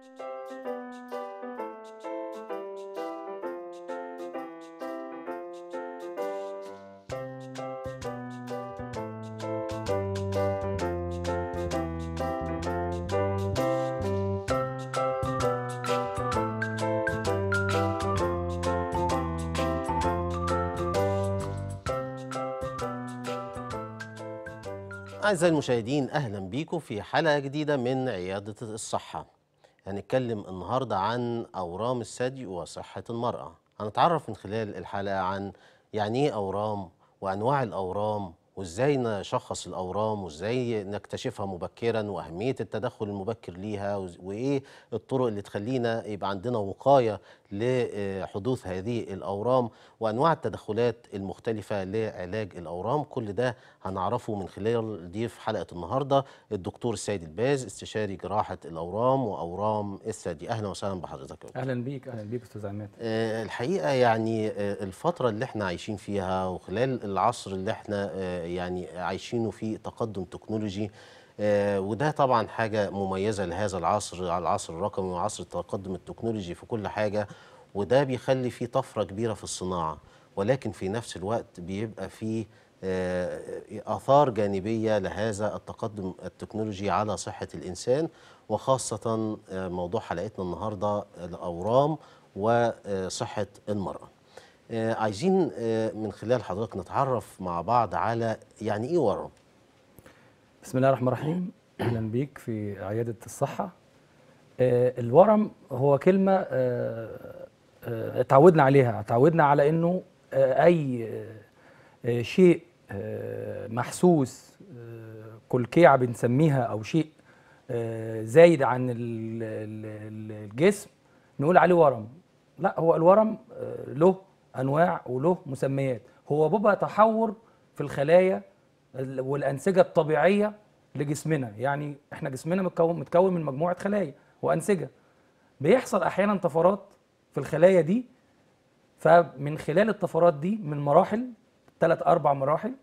أعزائي المشاهدين أهلا بيكم في حلقة جديدة من عيادة الصحة هنتكلم النهاردة عن أورام الثدي وصحة المرأة هنتعرف من خلال الحلقة عن يعني إيه أورام وأنواع الأورام وإزاي نشخص الأورام وإزاي نكتشفها مبكرا وأهمية التدخل المبكر ليها وز- وإيه الطرق اللي تخلينا يبقى عندنا وقاية لحدوث هذه الأورام وأنواع التدخلات المختلفة لعلاج الأورام كل ده هنعرفه من خلال ضيف حلقة النهاردة الدكتور السيد الباز استشاري جراحة الأورام وأورام الثدي أهلا وسهلا بحضرتك يا دكتور. اهلا بيك اهلا بيك استاذ عماد آه، الحقيقة يعني آه، الفترة اللي احنا عايشين فيها وخلال العصر اللي احنا آه، يعني عايشينه فيه تقدم تكنولوجي آه، وده طبعا حاجة مميزة لهذا العصر على العصر الرقمي وعصر التقدم التكنولوجي في كل حاجة وده بيخلي فيه طفرة كبيرة في الصناعة ولكن في نفس الوقت بيبقى فيه آه، آثار جانبية لهذا التقدم التكنولوجي على صحة الإنسان وخاصة آه، موضوع حلقتنا النهاردة الأورام وصحة المرأة آه، عايزين آه، من خلال حضرتك نتعرف مع بعض على يعني إيه ورم بسم الله الرحمن الرحيم اهلا بيك في عياده الصحه آه، الورم هو كلمه آه، آه، اتعودنا عليها اتعودنا على انه آه، اي آه، آه، شيء آه، محسوس آه، كلكيعه بنسميها او شيء آه، زايد عن ال- ال- ال- الجسم نقول عليه ورم لا هو الورم آه، له انواع وله مسميات هو بيبقى تحور في الخلايا ال- والانسجه الطبيعيه لجسمنا يعني احنا جسمنا متكون متكون من مجموعه خلايا وانسجه بيحصل احيانا طفرات في الخلايا دي فمن خلال الطفرات دي من مراحل ثلاث اربع مراحل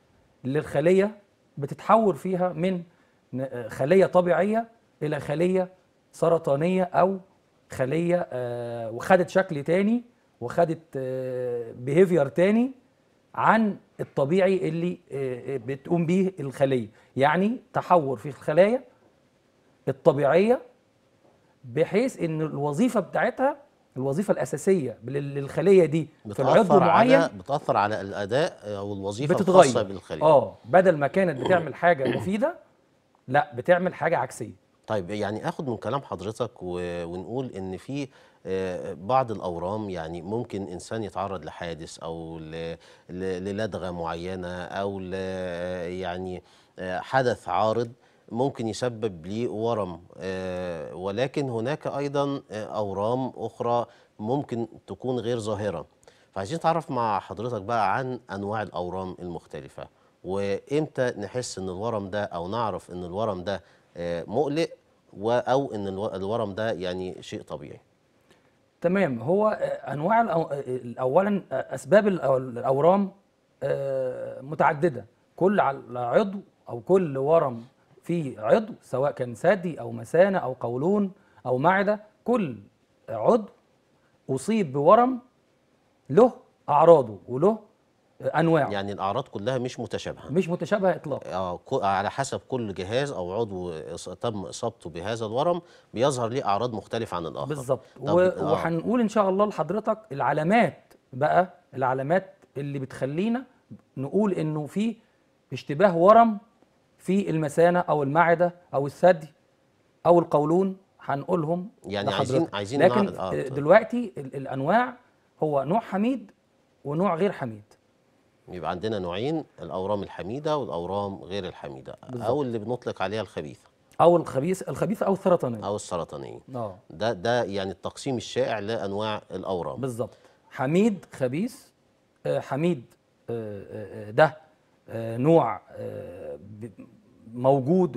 للخليه بتتحول فيها من ن- خليه طبيعيه الى خليه سرطانيه او خليه آه، وخدت شكل تاني وخدت بيهيفير تاني عن الطبيعي اللي آه، آه، بتقوم بيه الخليه يعني تحور في الخلايا الطبيعيه بحيث ان الوظيفه بتاعتها الوظيفه الاساسيه لل- للخليه دي في العضو بتأثر معين على بتأثر على الأداء أو الوظيفة الخاصة بتتغير بالخلية اه بدل ما كانت بتعمل حاجه مفيده لا بتعمل حاجه عكسيه طيب يعني اخد من كلام حضرتك و... ونقول ان في آه، بعض الاورام يعني ممكن انسان يتعرض لحادث او ل... ل... للدغه معينه او ل... يعني آه، حدث عارض ممكن يسبب ليه ورم آه، ولكن هناك ايضا آه، اورام اخرى ممكن تكون غير ظاهره فعايزين نتعرف مع حضرتك بقى عن انواع الاورام المختلفه وامتى نحس ان الورم ده او نعرف ان الورم ده آه، مقلق و- او ان الو- الورم ده يعني شيء طبيعي تمام هو آه، انواع الأو- آه، اولا آه، اسباب الأو- الاورام آه، متعدده كل عل- عضو او كل ورم في عضو سواء كان ثدي او مثانه او قولون او معده كل عضو اصيب بورم له اعراضه وله آه، انواعه يعني الاعراض كلها مش متشابهه مش متشابهه اطلاقا آه، كو- على حسب كل جهاز او عضو إص- تم اصابته بهذا الورم بيظهر ليه اعراض مختلفه عن الاخر بالظبط طب- و- آه. وهنقول ان شاء الله لحضرتك العلامات بقى العلامات اللي بتخلينا نقول انه في اشتباه ورم في المثانه او المعده او الثدي او القولون هنقولهم يعني لحضرتك. عايزين- عايزين لكن نعرف- آه، آه، اتفضل. دلوقتي ال- الانواع هو نوع حميد ونوع غير حميد يبقى عندنا نوعين الاورام الحميده والاورام غير الحميده او اللي بنطلق عليها الخبيثه او الخبيث الخبيثه او السرطانيه او السرطانيه اه ده ده يعني التقسيم الشائع لانواع الاورام بالظبط حميد خبيث آه، حميد آه، آه، آه، ده آه، نوع آه، ب- موجود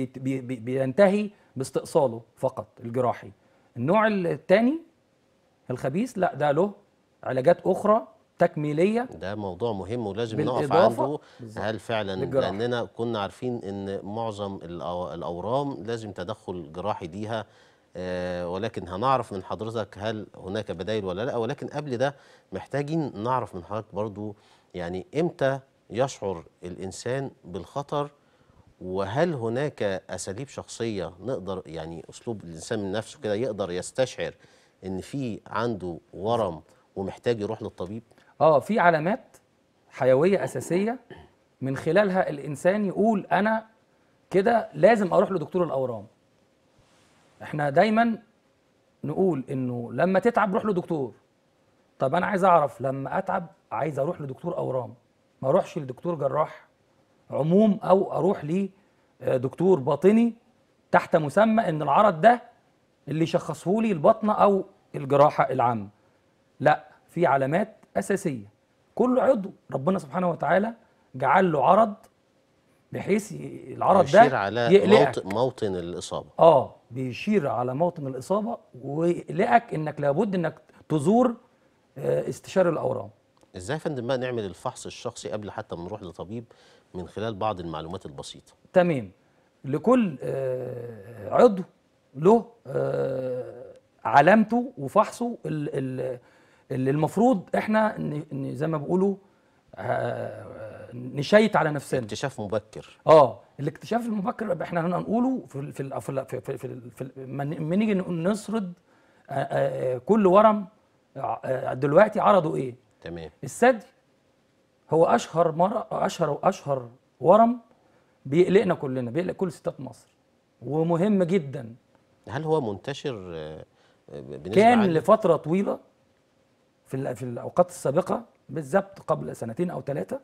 وبينتهي باستئصاله فقط الجراحي النوع الثاني الخبيث لا ده له علاجات اخرى تكميليه ده موضوع مهم ولازم نقف بالإضافة عنده بالظبط. هل فعلا للجراحة. لاننا كنا عارفين ان معظم الأو- الاورام لازم تدخل جراحي ليها آه، ولكن هنعرف من حضرتك هل هناك بدائل ولا لا ولكن قبل ده محتاجين نعرف من حضرتك برضو يعني امتى يشعر الانسان بالخطر وهل هناك اساليب شخصيه نقدر يعني اسلوب الانسان من نفسه كده يقدر يستشعر ان في عنده ورم ومحتاج يروح للطبيب اه في علامات حيويه اساسيه من خلالها الانسان يقول انا كده لازم اروح لدكتور الاورام احنا دايما نقول انه لما تتعب روح لدكتور طب انا عايز اعرف لما اتعب عايز اروح لدكتور اورام ما اروحش لدكتور جراح عموم او اروح لدكتور باطني تحت مسمى ان العرض ده اللي يشخصه لي البطنه او الجراحه العامه لا في علامات اساسيه كل عضو ربنا سبحانه وتعالى جعل له عرض بحيث ي- العرض يشير ده على يقلقك موطن, موطن الاصابه اه بيشير على موطن الاصابه ويقلقك انك لابد انك تزور آه، استشاري الاورام ازاي يا فندم بقى نعمل الفحص الشخصي قبل حتى ما نروح لطبيب من خلال بعض المعلومات البسيطه تمام لكل آه، عضو له آه، علامته وفحصه ال- ال- اللي المفروض احنا ن- ن- زي ما بيقولوا آه، نشيت على نفسنا اكتشاف مبكر اه الاكتشاف المبكر يبقى احنا هنقوله في ال- في ال- في ال- في في, في, ال- في ال- لما ن- لما نيجي نقول نسرد آه، آه، كل ورم آه، دلوقتي عرضه ايه تمام الثدي هو اشهر مرة اشهر اشهر ورم بيقلقنا كلنا بيقلق كل ستات مصر ومهم جدا هل هو منتشر آه، بنسبه كان عالية؟ لفترة طويلة في ال- في الاوقات السابقة بالظبط قبل سنتين او ثلاثة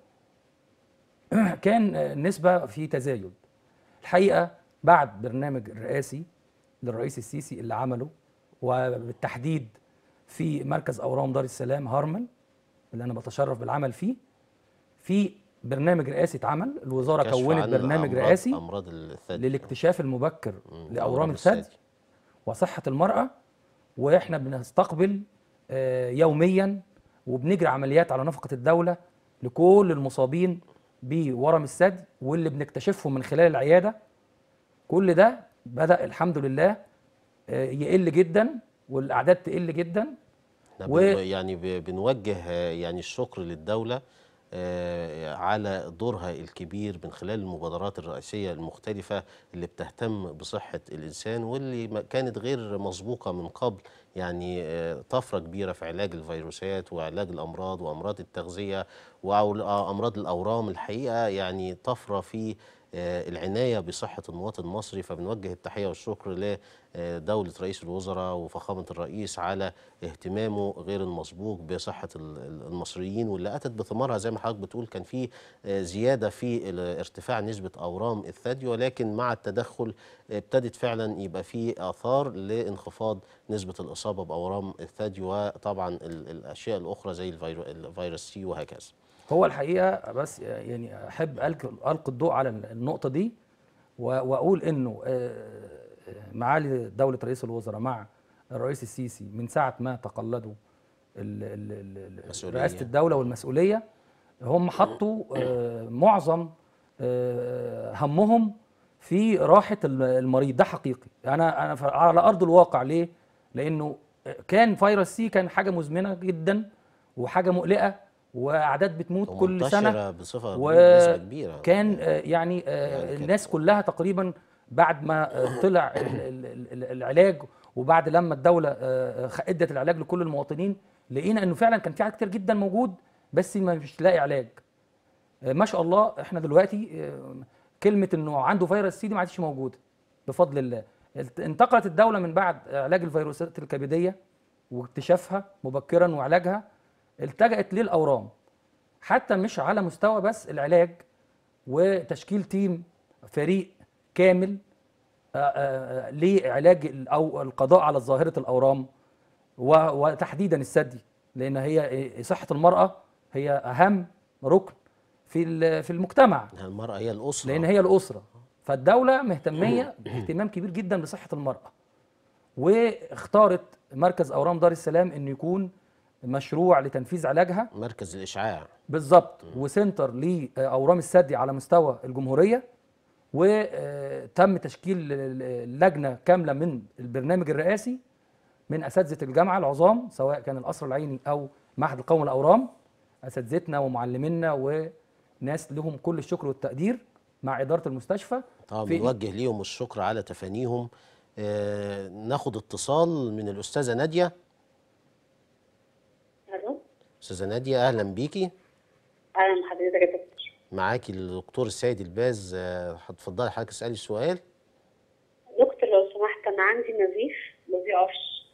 كان النسبة في تزايد الحقيقة بعد برنامج الرئاسي للرئيس السيسي اللي عمله وبالتحديد في مركز اورام دار السلام هارمن اللي انا بتشرف بالعمل فيه في برنامج رئاسي اتعمل الوزاره كشف كونت عن برنامج أمراض- رئاسي امراض الثدي للاكتشاف المبكر مم، لاورام الثدي وصحه المراه واحنا بنستقبل آه، يوميا وبنجري عمليات على نفقه الدوله لكل المصابين بورم الثدي واللي بنكتشفهم من خلال العياده كل ده بدا الحمد لله آه، يقل جدا والاعداد تقل جدا احنا و- بن- يعني ب- بنوجه آه، يعني الشكر للدولة آه، على دورها الكبير من خلال المبادرات الرئيسية المختلفة اللي بتهتم بصحة الإنسان واللي ما- كانت غير مسبوقة من قبل يعني آه، طفرة كبيرة في علاج الفيروسات وعلاج الأمراض وأمراض التغذية وأمراض الأورام الحقيقة يعني طفرة في آه، العناية بصحة المواطن المصري فبنوجه التحية والشكر لدولة رئيس الوزراء وفخامة الرئيس على اهتمامه غير المسبوق بصحة ال- ال- المصريين واللي أتت بثمارها زي ما حضرتك بتقول كان في آه، زيادة في ال- ارتفاع نسبة أورام الثدي ولكن مع التدخل ابتدت فعلا يبقى في آثار لانخفاض نسبة الإصابة بأورام الثدي وطبعا ال- الأشياء الأخرى زي الفيرو- الفيروس سي وهكذا هو الحقيقه بس يعني احب القي القي الضوء على النقطه دي و- واقول انه آه، معالي دوله رئيس الوزراء مع الرئيس السيسي من ساعه ما تقلدوا ال- ال- ال- مسؤولية. رئاسه الدوله والمسؤوليه هم حطوا آه، معظم آه، همهم في راحه الم- المريض ده حقيقي انا انا ف- على ارض الواقع ليه لانه كان فيروس سي كان حاجه مزمنه جدا وحاجه مقلقه واعداد بتموت كل سنه ومنتشرة بصفة بنسبة كبيرة وكان آه، يعني آه، يعني كانت- الناس كلها تقريبا بعد ما آه، طلع ال- ال- ال- العلاج وبعد لما الدوله آه، خ- ادت العلاج لكل المواطنين لقينا انه فعلا كان في عدد كتير جدا موجود بس ما مش لاقي علاج آه، ما شاء الله احنا دلوقتي آه، كلمه انه عنده فيروس سي دي ما عادش موجوده بفضل الله الت- انتقلت الدوله من بعد علاج الفيروسات الكبديه واكتشافها مبكرا وعلاجها التجأت للاورام حتى مش على مستوى بس العلاج وتشكيل تيم فريق كامل آه، آه، آه، لعلاج ال- او القضاء على ظاهره الاورام و- وتحديدا الثدي لان هي إيه، صحه المراه هي اهم ركن في ال- في المجتمع المرأة هي الأسرة لان هي الاسره فالدوله مهتميه باهتمام كبير جدا بصحه المراه واختارت مركز اورام دار السلام انه يكون مشروع لتنفيذ علاجها مركز الإشعاع بالظبط وسنتر لاورام الثدي على مستوى الجمهوريه وتم تشكيل لجنه كامله من البرنامج الرئاسي من اساتذه الجامعه العظام سواء كان القصر العيني او معهد القومي للاورام اساتذتنا ومعلمينا وناس لهم كل الشكر والتقدير مع اداره المستشفى طبعا في- بنوجه ليهم الشكر على تفانيهم آه ناخد اتصال من الاستاذه ناديه الو استاذه ناديه اهلا بيكي اهلا بحضرتك يا دكتور معاكي الدكتور السيد الباز آه، هتفضلي حضرتك اسالي السؤال دكتور لو سمحت انا عندي نزيف ما بيقفش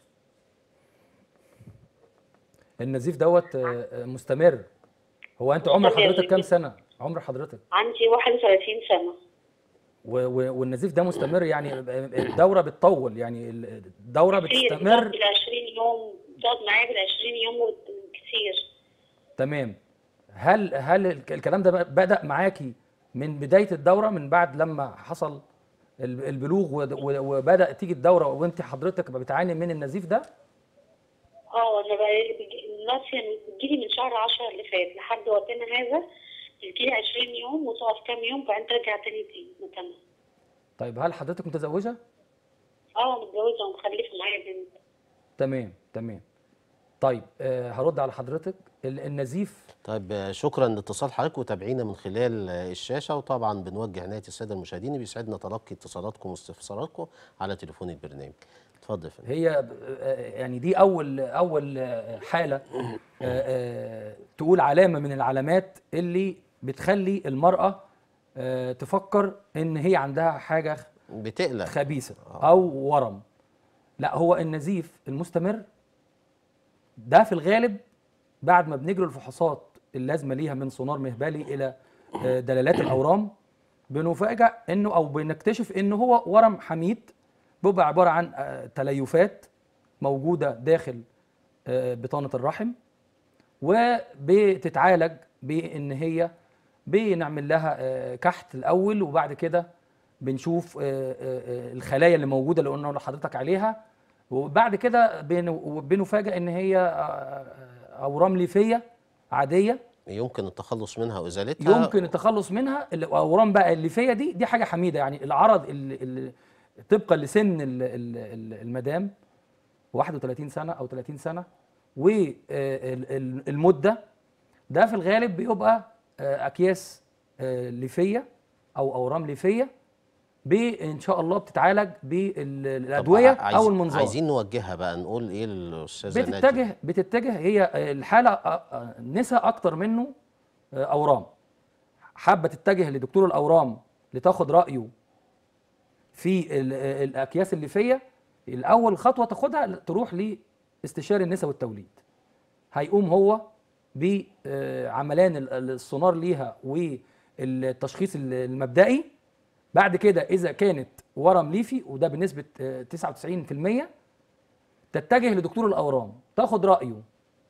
النزيف دوت آه، آه، مستمر هو انت عمر مستمر. حضرتك كام سنه عمر حضرتك عندي 31 سنه و- و- والنزيف ده مستمر يعني الدوره بتطول يعني الدوره كتير بتقعد بتستمر بال 20 يوم بتقعد معايا بال 20 يوم كتير تمام هل هل الك- الكلام ده بدا معاكي من بدايه الدوره من بعد لما حصل ال- البلوغ ود- و- وبدا تيجي الدوره وانت حضرتك بتعاني من النزيف ده اه انا بقى بيجي- الناس يعني بتجيلي من شهر 10 اللي فات لحد وقتنا هذا بتجيلي 20 يوم وتقف كام يوم بعدين ترجع تاني تيجي مكانها طيب هل حضرتك متزوجه اه متجوزه ومخلفه معايا بنت تمام تمام طيب آه هرد على حضرتك ال- النزيف طيب آه، شكرا لاتصال حضرتك وتابعينا من خلال آه، الشاشه وطبعا بنوجه عنايه الساده المشاهدين بيسعدنا تلقي اتصالاتكم واستفساراتكم على تليفون البرنامج اتفضل يا فندم هي آه، يعني دي اول اول آه، حاله آه، آه، تقول علامه من العلامات اللي بتخلي المراه آه، تفكر ان هي عندها حاجه بتقلق خبيثه او ورم لا هو النزيف المستمر ده في الغالب بعد ما بنجري الفحوصات اللازمه ليها من سونار مهبلي الى آه، دلالات الاورام بنفاجئ انه او بنكتشف انه هو ورم حميد بيبقى عباره عن آه، تليفات موجوده داخل آه، بطانه الرحم وبتتعالج بان هي بنعمل لها آه، كحت الاول وبعد كده بنشوف آه، آه، آه، الخلايا اللي موجوده اللي قلنا لحضرتك عليها وبعد كده بن- بنفاجئ ان هي آه، آه، اورام ليفيه عاديه يمكن التخلص منها وازالتها يمكن التخلص منها الاورام بقى الليفيه دي دي حاجه حميده يعني العرض اللي اللي طبقا لسن ال- ال- ال- المدام 31 سنه او 30 سنه والمده ده في الغالب بيبقى آه، اكياس آه، ليفيه او اورام ليفيه بان شاء الله بتتعالج طب بالادويه عايز- او المنظار عايزين نوجهها بقى نقول ايه للاستاذه ناديه بتتجه بتتجه هي الحاله أ- أ- نسا اكتر منه اورام حابه تتجه لدكتور الاورام لتاخد رايه في ال- الاكياس الليفيه الاول خطوه تاخدها تروح لاستشاري النساء والتوليد هيقوم هو بعملان ال- السونار ليها والتشخيص ال- المبدئي بعد كده اذا كانت ورم ليفي وده بنسبه آه، 99% تتجه لدكتور الاورام تاخد رايه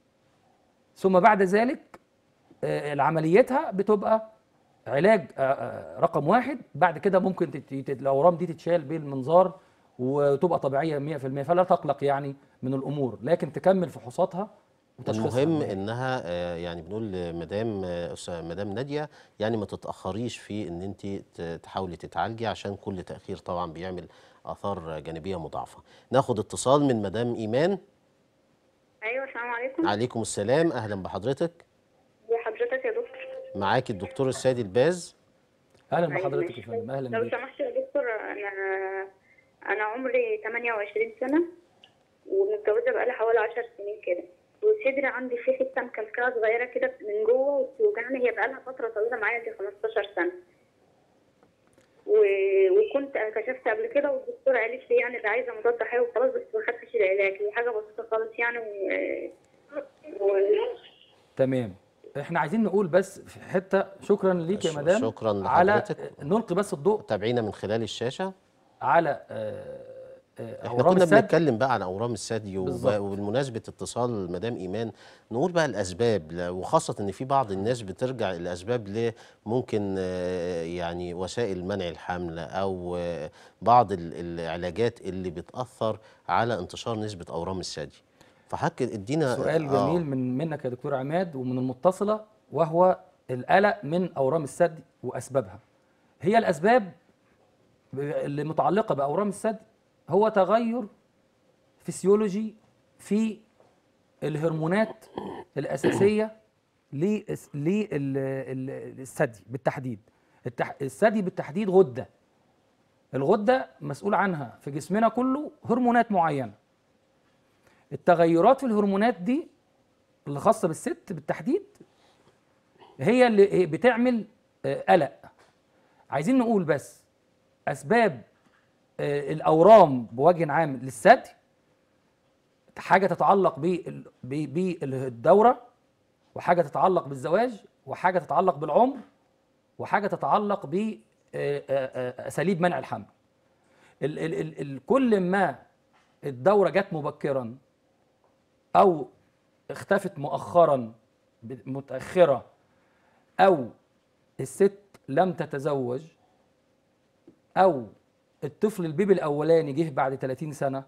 ثم بعد ذلك آه، العمليتها بتبقى علاج آه، آه، رقم واحد بعد كده ممكن تت- تت- الاورام دي تتشال بالمنظار وتبقى طبيعيه 100% فلا تقلق يعني من الامور لكن تكمل فحوصاتها وتشخيصها المهم انها آه، يعني بنقول لمدام آه، أستاذة- مدام ناديه يعني ما تتاخريش في ان انت ت- تحاولي تتعالجي عشان كل تاخير طبعا بيعمل اثار جانبيه مضاعفه ناخد اتصال من مدام ايمان ايوه السلام عليكم عليكم السلام اهلا بحضرتك وحضرتك يا دكتور معاكي الدكتور السيد الباز اهلا أيوة بحضرتك يا ماشي. فندم اهلا لو بيك سمحت يا دكتور انا انا عمري 28 سنه ومتجوزه بقالي حوالي 10 سنين كده وصدري عندي فيه حته مكلكعه صغيره كده من جوه وبتوجعني هي بقالها فتره طويله معايا دي 15 سنه و... وكنت كشفت قبل كده والدكتور قالت لي يعني ده عايزه مضاد حيوي وخلاص بس ما خدتش العلاج هي حاجه بسيطه خالص يعني و... و... تمام احنا عايزين نقول بس في حته شكرا ليك يا ش- مدام شكراً على لحضرتك. نلقي بس الضوء تابعينا من خلال الشاشه على آه، آه، احنا اورام كنا الثدي بنتكلم بقى عن اورام الثدي وب- بالظبط. وبمناسبه اتصال مدام ايمان نقول بقى الاسباب ل- وخاصه ان في بعض الناس بترجع الاسباب ل ممكن آه، يعني وسائل منع الحمل او آه، بعض ال- العلاجات اللي بتاثر على انتشار نسبه اورام الثدي فحك ادينا سؤال آه، جميل من منك يا دكتور عماد ومن المتصله وهو القلق من اورام الثدي واسبابها هي الاسباب ب- اللي متعلقه باورام الثدي هو تغير فسيولوجي في الهرمونات الاساسيه للس- لل- ال- الثدي بالتحديد التح- الثدي بالتحديد غده الغده مسؤول عنها في جسمنا كله هرمونات معينه التغيرات في الهرمونات دي اللي خاصه بالست بالتحديد هي اللي بتعمل آه، قلق عايزين نقول بس اسباب آه، الاورام بوجه عام للثدي حاجه تتعلق بال- ب- بالدوره وحاجه تتعلق بالزواج وحاجه تتعلق بالعمر وحاجه تتعلق باساليب منع الحمل ال ال ال ال كل ما الدوره جت مبكرا او اختفت مؤخرا ب- متاخره او الست لم تتزوج او الطفل البيبي الاولاني جه بعد 30 سنه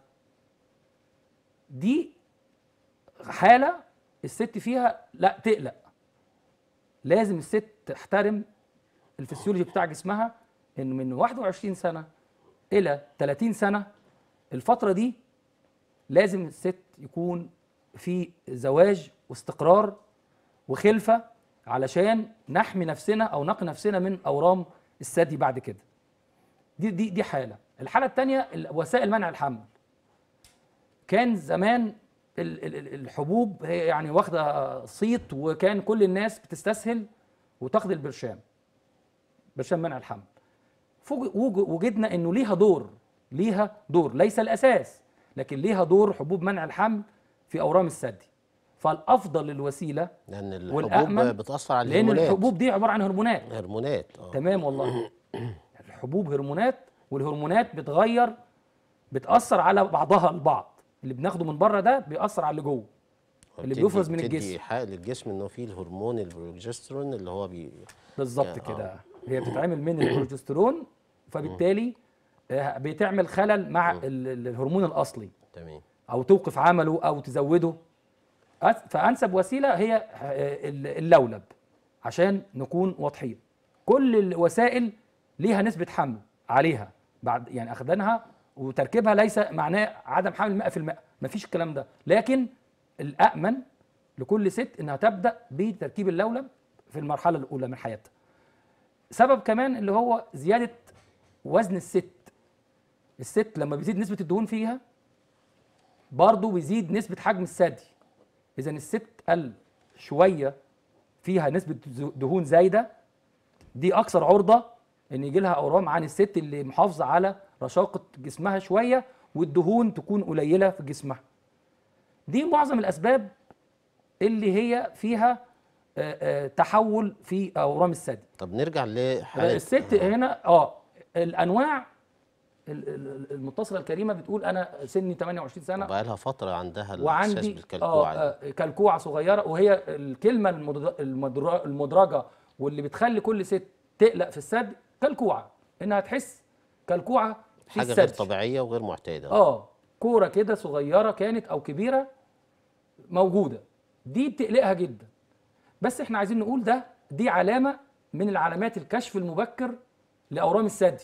دي حاله الست فيها لا تقلق لازم الست تحترم الفسيولوجي بتاع جسمها ان من 21 سنه الى 30 سنه الفتره دي لازم الست يكون في زواج واستقرار وخلفه علشان نحمي نفسنا او نقي نفسنا من اورام الثدي بعد كده دي دي دي حاله الحاله الثانيه وسائل منع الحمل كان زمان ال- ال- ال- الحبوب هي يعني واخده صيت وكان كل الناس بتستسهل وتاخد البرشام برشام منع الحمل فوج- وج- وجدنا انه ليها دور ليها دور ليس الاساس لكن ليها دور حبوب منع الحمل في اورام الثدي فالافضل الوسيله لان الحبوب والأأمن بتاثر على لان الهرمونات الحبوب دي عباره عن هرمونات هرمونات اه تمام والله الحبوب هرمونات والهرمونات بتغير بتاثر على بعضها البعض اللي بناخده من بره ده بيأثر على اللي جوه اللي بتدي- بيفرز من بتدي الجسم. حق للجسم انه فيه الهرمون البروجسترون اللي هو بي بالظبط يعني كده هي بتتعمل من البروجسترون فبالتالي آه، بتعمل خلل مع ال- ال- الهرمون الاصلي تمام او توقف عمله او تزوده أس- فانسب وسيله هي آه، ال- اللولب عشان نكون واضحين كل الوسائل ليها نسبه حمل عليها بعد يعني اخدانها وتركيبها ليس معناه عدم حمل 100% مفيش الكلام ده لكن الامن لكل ست انها تبدا بتركيب اللولب في المرحله الاولى من حياتها سبب كمان اللي هو زياده وزن الست الست لما بيزيد نسبه الدهون فيها برضه بيزيد نسبة حجم الثدي إذا الست قل شوية فيها نسبة ز- دهون زايدة دي أكثر عرضة إن يجي لها أورام عن الست اللي محافظة على رشاقة جسمها شوية والدهون تكون قليلة في جسمها دي معظم الأسباب اللي هي فيها آه، آه، تحول في أورام الثدي طب نرجع لحاله الست هنا اه الانواع ال- ال- المتصله الكريمه بتقول انا سني 28 سنه بقى لها فتره عندها الاحساس وعندي بالكلكوعه آه دي. آه كلكوعه صغيره وهي الكلمه المدر- المدر- المدرجه واللي بتخلي كل ست تقلق في الثدي كلكوعه انها تحس كلكوعه في حاجه غير الثدي طبيعيه وغير معتاده اه كوره كده صغيره كانت او كبيره موجوده دي بتقلقها جدا بس احنا عايزين نقول ده دي علامه من العلامات الكشف المبكر لاورام الثدي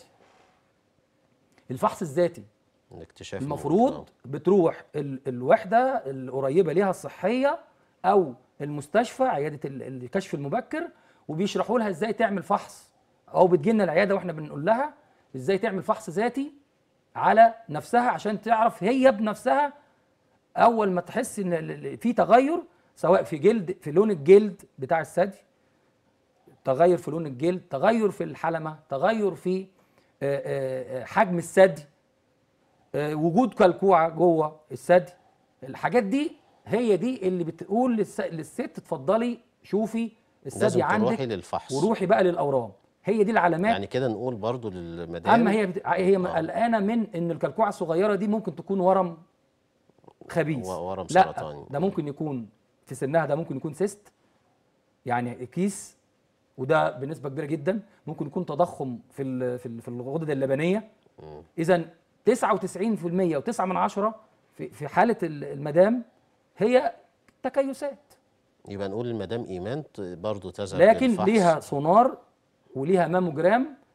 الفحص الذاتي الاكتشاف المفروض آه. بتروح ال- الوحده القريبه ليها الصحيه او المستشفى عياده ال- الكشف المبكر وبيشرحوا لها ازاي تعمل فحص او بتجي لنا العياده واحنا بنقول لها ازاي تعمل فحص ذاتي على نفسها عشان تعرف هي بنفسها اول ما تحس ان ال- ال- في تغير سواء في جلد في لون الجلد بتاع الثدي تغير في لون الجلد تغير في الحلمه تغير في آه، آه، آه، حجم الثدي آه، وجود كلكوعه جوه الثدي الحاجات دي هي دي اللي بتقول للس- للست اتفضلي شوفي الثدي لازم عندك تروحي للفحص وروحي بقى للاورام هي دي العلامات يعني كده نقول برضو للمدام اما هي بت... هي آه. قلقانه من ان الكلكوعه الصغيره دي ممكن تكون ورم خبيث و- ورم لا سرطاني. ده ممكن يكون في سنها ده ممكن يكون سيست يعني كيس وده بنسبه كبيره جدا ممكن يكون تضخم في ال... في ال- في الغدد اللبنيه مم. اذا 99% و9 من عشرة في في حاله ال- المدام هي تكيسات يبقى نقول المدام ايمان ت- برضو تذهب لكن للفحص. ليها سونار وليها ماموجرام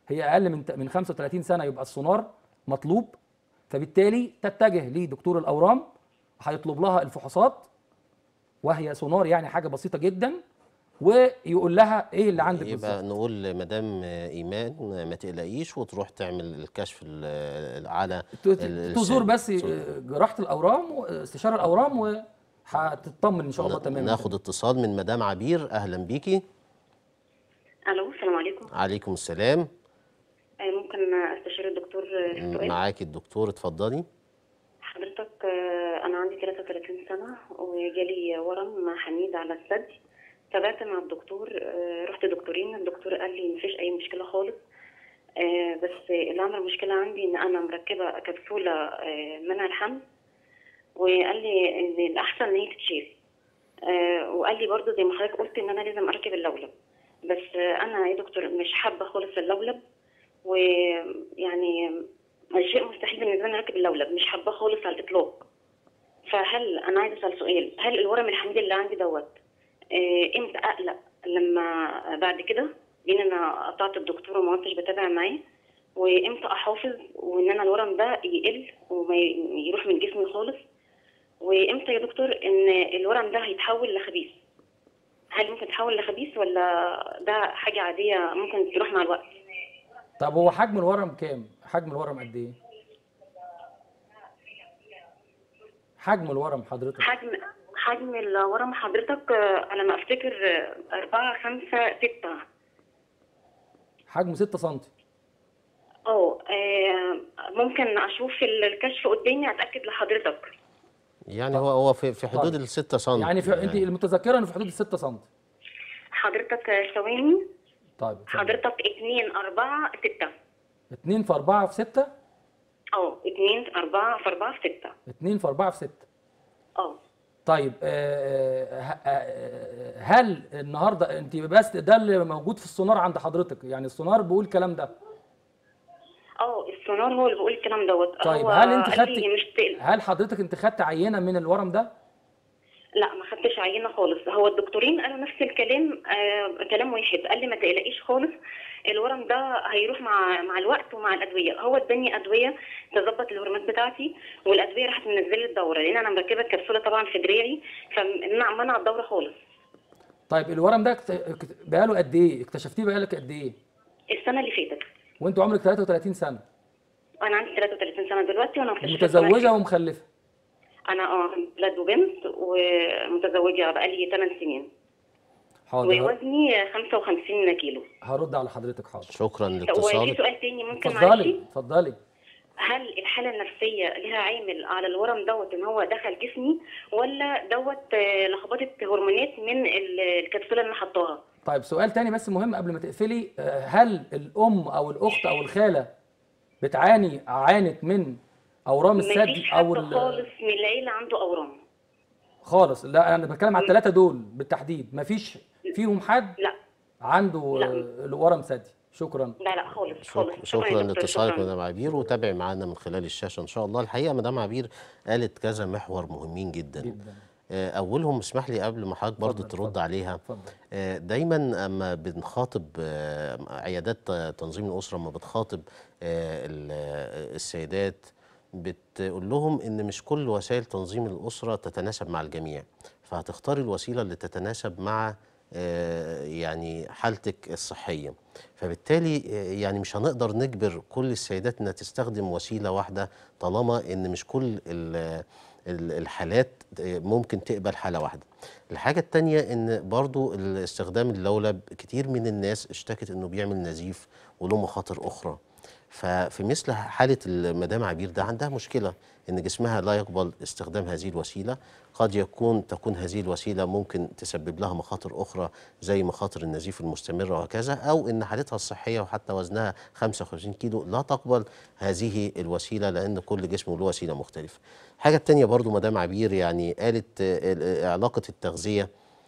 هي اقل من من 35 سنه يبقى السونار مطلوب فبالتالي تتجه لدكتور الاورام هيطلب لها الفحوصات وهي سونار يعني حاجه بسيطه جدا ويقول لها ايه اللي عندك بالظبط يبقى نقول لمدام ايمان ما تقلقيش وتروح تعمل الكشف ال- على ت- ت- ال- تزور السن. بس جراحه الاورام واستشاره الاورام وهتطمن ان شاء الله تماما ناخد اتصال من مدام عبير اهلا بيكي الو السلام عليكم عليكم السلام آه، ممكن استشير الدكتور في سؤال معاكي الدكتور اتفضلي حضرتك آه، انا عندي 33 سنه وجالي ورم حميد على الثدي تابعت مع الدكتور آه، رحت دكتورين الدكتور قال لي مفيش اي مشكله خالص آه، بس اللي عمل مشكله عندي ان انا مركبه كبسوله آه، منع الحمل وقال لي ان الاحسن ان هي تتشيل آه، وقال لي برضه زي ما حضرتك قلت ان انا لازم اركب اللولب بس آه، انا يا دكتور مش حابه خالص اللولب ويعني شيء مستحيل بالنسبه لي اركب اللولب مش حابه خالص على الاطلاق فهل انا عايزه اسال سؤال هل الورم الحميد اللي عندي دوت آه، امتى اقلق لما بعد كده لان انا قطعت الدكتور وما كنتش بتابع معاه وامتى احافظ وان انا الورم ده يقل وما ي- يروح من جسمي خالص وامتى يا دكتور ان الورم ده هيتحول لخبيث هل ممكن يتحول لخبيث ولا ده حاجه عاديه ممكن تروح مع الوقت طب هو حجم الورم كام حجم الورم قد ايه حجم الورم حضرتك حجم حجم الورم حضرتك آه، على ما افتكر آه، أربعة خمسة ستة حجمه 6 سم اه آه، ممكن اشوف الكشف قدامي اتاكد لحضرتك يعني هو هو في في حدود طيب. ال 6 سم يعني في انت المتذكره انه في حدود ال 6 سم حضرتك آه، ثواني طيب حضرتك اتنين أربعة ستة 2 في 4 في 6 اه اتنين أربعة في أربعة في ستة 2 في 4 في 6 اه طيب آه، آه، آه، هل النهارده انت بس ده اللي موجود في السونار عند حضرتك يعني السونار بيقول الكلام ده اه السونار هو اللي بيقول الكلام دوت طيب هو هل انت قال لي خدتي مش تقلق هل حضرتك انت خدت عينه من الورم ده لا ما خدتش عينه خالص هو الدكتورين قالوا نفس الكلام آه كلام واحد قال لي ما تقلقيش خالص الورم ده هيروح مع مع الوقت ومع الادويه هو اداني ادويه تظبط الهرمونات بتاعتي والادويه راحت منزله لي الدوره لان انا مركبه الكبسوله طبعا في دراعي فمنع منع الدوره خالص طيب الورم ده اكت- اكت- بقاله قد ايه اكتشفتيه بقالك قد ايه السنه اللي فاتت وانت عمرك 33 سنه انا عندي 33 سنه دلوقتي وانا مكتشفة متزوجه ومخلفه انا اه ولاد وبنت ومتزوجه بقالي 8 سنين حاضر ووزني 55 كيلو هرد على حضرتك حاضر شكرا وفي لاتصالك سؤال تاني ممكن معلش اتفضلي اتفضلي هل الحالة النفسية لها عامل على الورم دوت ان هو دخل جسمي ولا دوت آه، لخبطة هرمونات من ال- الكبسولة اللي انا حطاها؟ طيب سؤال تاني بس مهم قبل ما تقفلي آه، هل الام او الاخت او الخاله بتعاني عانت من اورام الثدي مفيش او حد ال- خالص من العيلة عنده اورام خالص لا انا بتكلم على الثلاثه دول بالتحديد مفيش فيهم حد لا عنده لا. آه، ورم ثدي شكرا لا لا خالص خالص شك- شكرا يا دكتور، لاتصالك شكراً. مدام عبير وتابعي معانا من خلال الشاشه ان شاء الله الحقيقه مدام عبير قالت كذا محور مهمين جدا جدا آه، اولهم اسمح لي قبل ما حضرتك برضه اتفضل، ترد اتفضل. عليها اتفضل آه، دايما اما بنخاطب آه، عيادات آه، تنظيم الاسره اما بتخاطب آه، ال- آه، السيدات بتقول لهم ان مش كل وسائل تنظيم الاسره تتناسب مع الجميع فهتختاري الوسيله اللي تتناسب مع آه، يعني حالتك الصحيه فبالتالي آه، يعني مش هنقدر نجبر كل السيدات انها تستخدم وسيله واحده طالما ان مش كل ال- ال- الحالات ممكن تقبل حاله واحده الحاجة التانية ان برضو استخدام اللولب كتير من الناس اشتكت انه بيعمل نزيف وله مخاطر اخرى ففي مثل حالة المدام عبير ده عندها مشكلة ان جسمها لا يقبل استخدام هذه الوسيلة قد يكون تكون هذه الوسيلة ممكن تسبب لها مخاطر أخرى زي مخاطر النزيف المستمر وهكذا أو إن حالتها الصحية وحتى وزنها 55 كيلو لا تقبل هذه الوسيلة لأن كل جسم له وسيلة مختلفة الحاجة التانية برضو مدام عبير يعني قالت آه، علاقة التغذية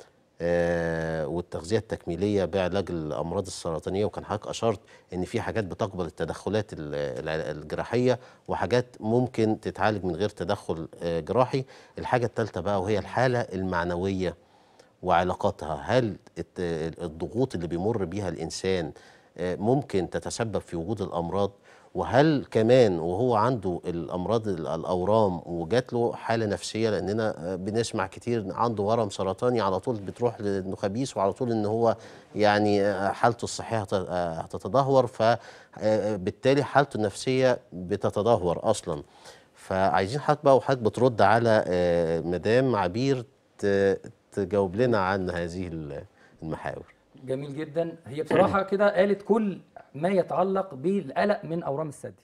آه، والتغذيه التكميليه بعلاج الامراض السرطانيه وكان حضرتك اشرت ان في حاجات بتقبل التدخلات ال- الع- الجراحيه وحاجات ممكن تتعالج من غير تدخل آه، جراحي الحاجه الثالثه بقى وهي الحاله المعنويه وعلاقاتها هل الت- الضغوط اللي بيمر بيها الانسان آه، ممكن تتسبب في وجود الامراض وهل كمان وهو عنده الامراض ال- الاورام وجات له حاله نفسيه لاننا آه، بنسمع كتير عنده ورم سرطاني على طول بتروح لانه خبيث وعلى طول ان هو يعني آه، حالته الصحيه هت- آه، هتتدهور فبالتالي حالته النفسيه بتتدهور اصلا فعايزين حضرتك بقى وحضرتك بترد على آه، مدام عبير ت- تجاوب لنا عن هذه ال- المحاور جميل جدا هي بصراحه كده قالت كل ما يتعلق بالقلق من اورام الثدي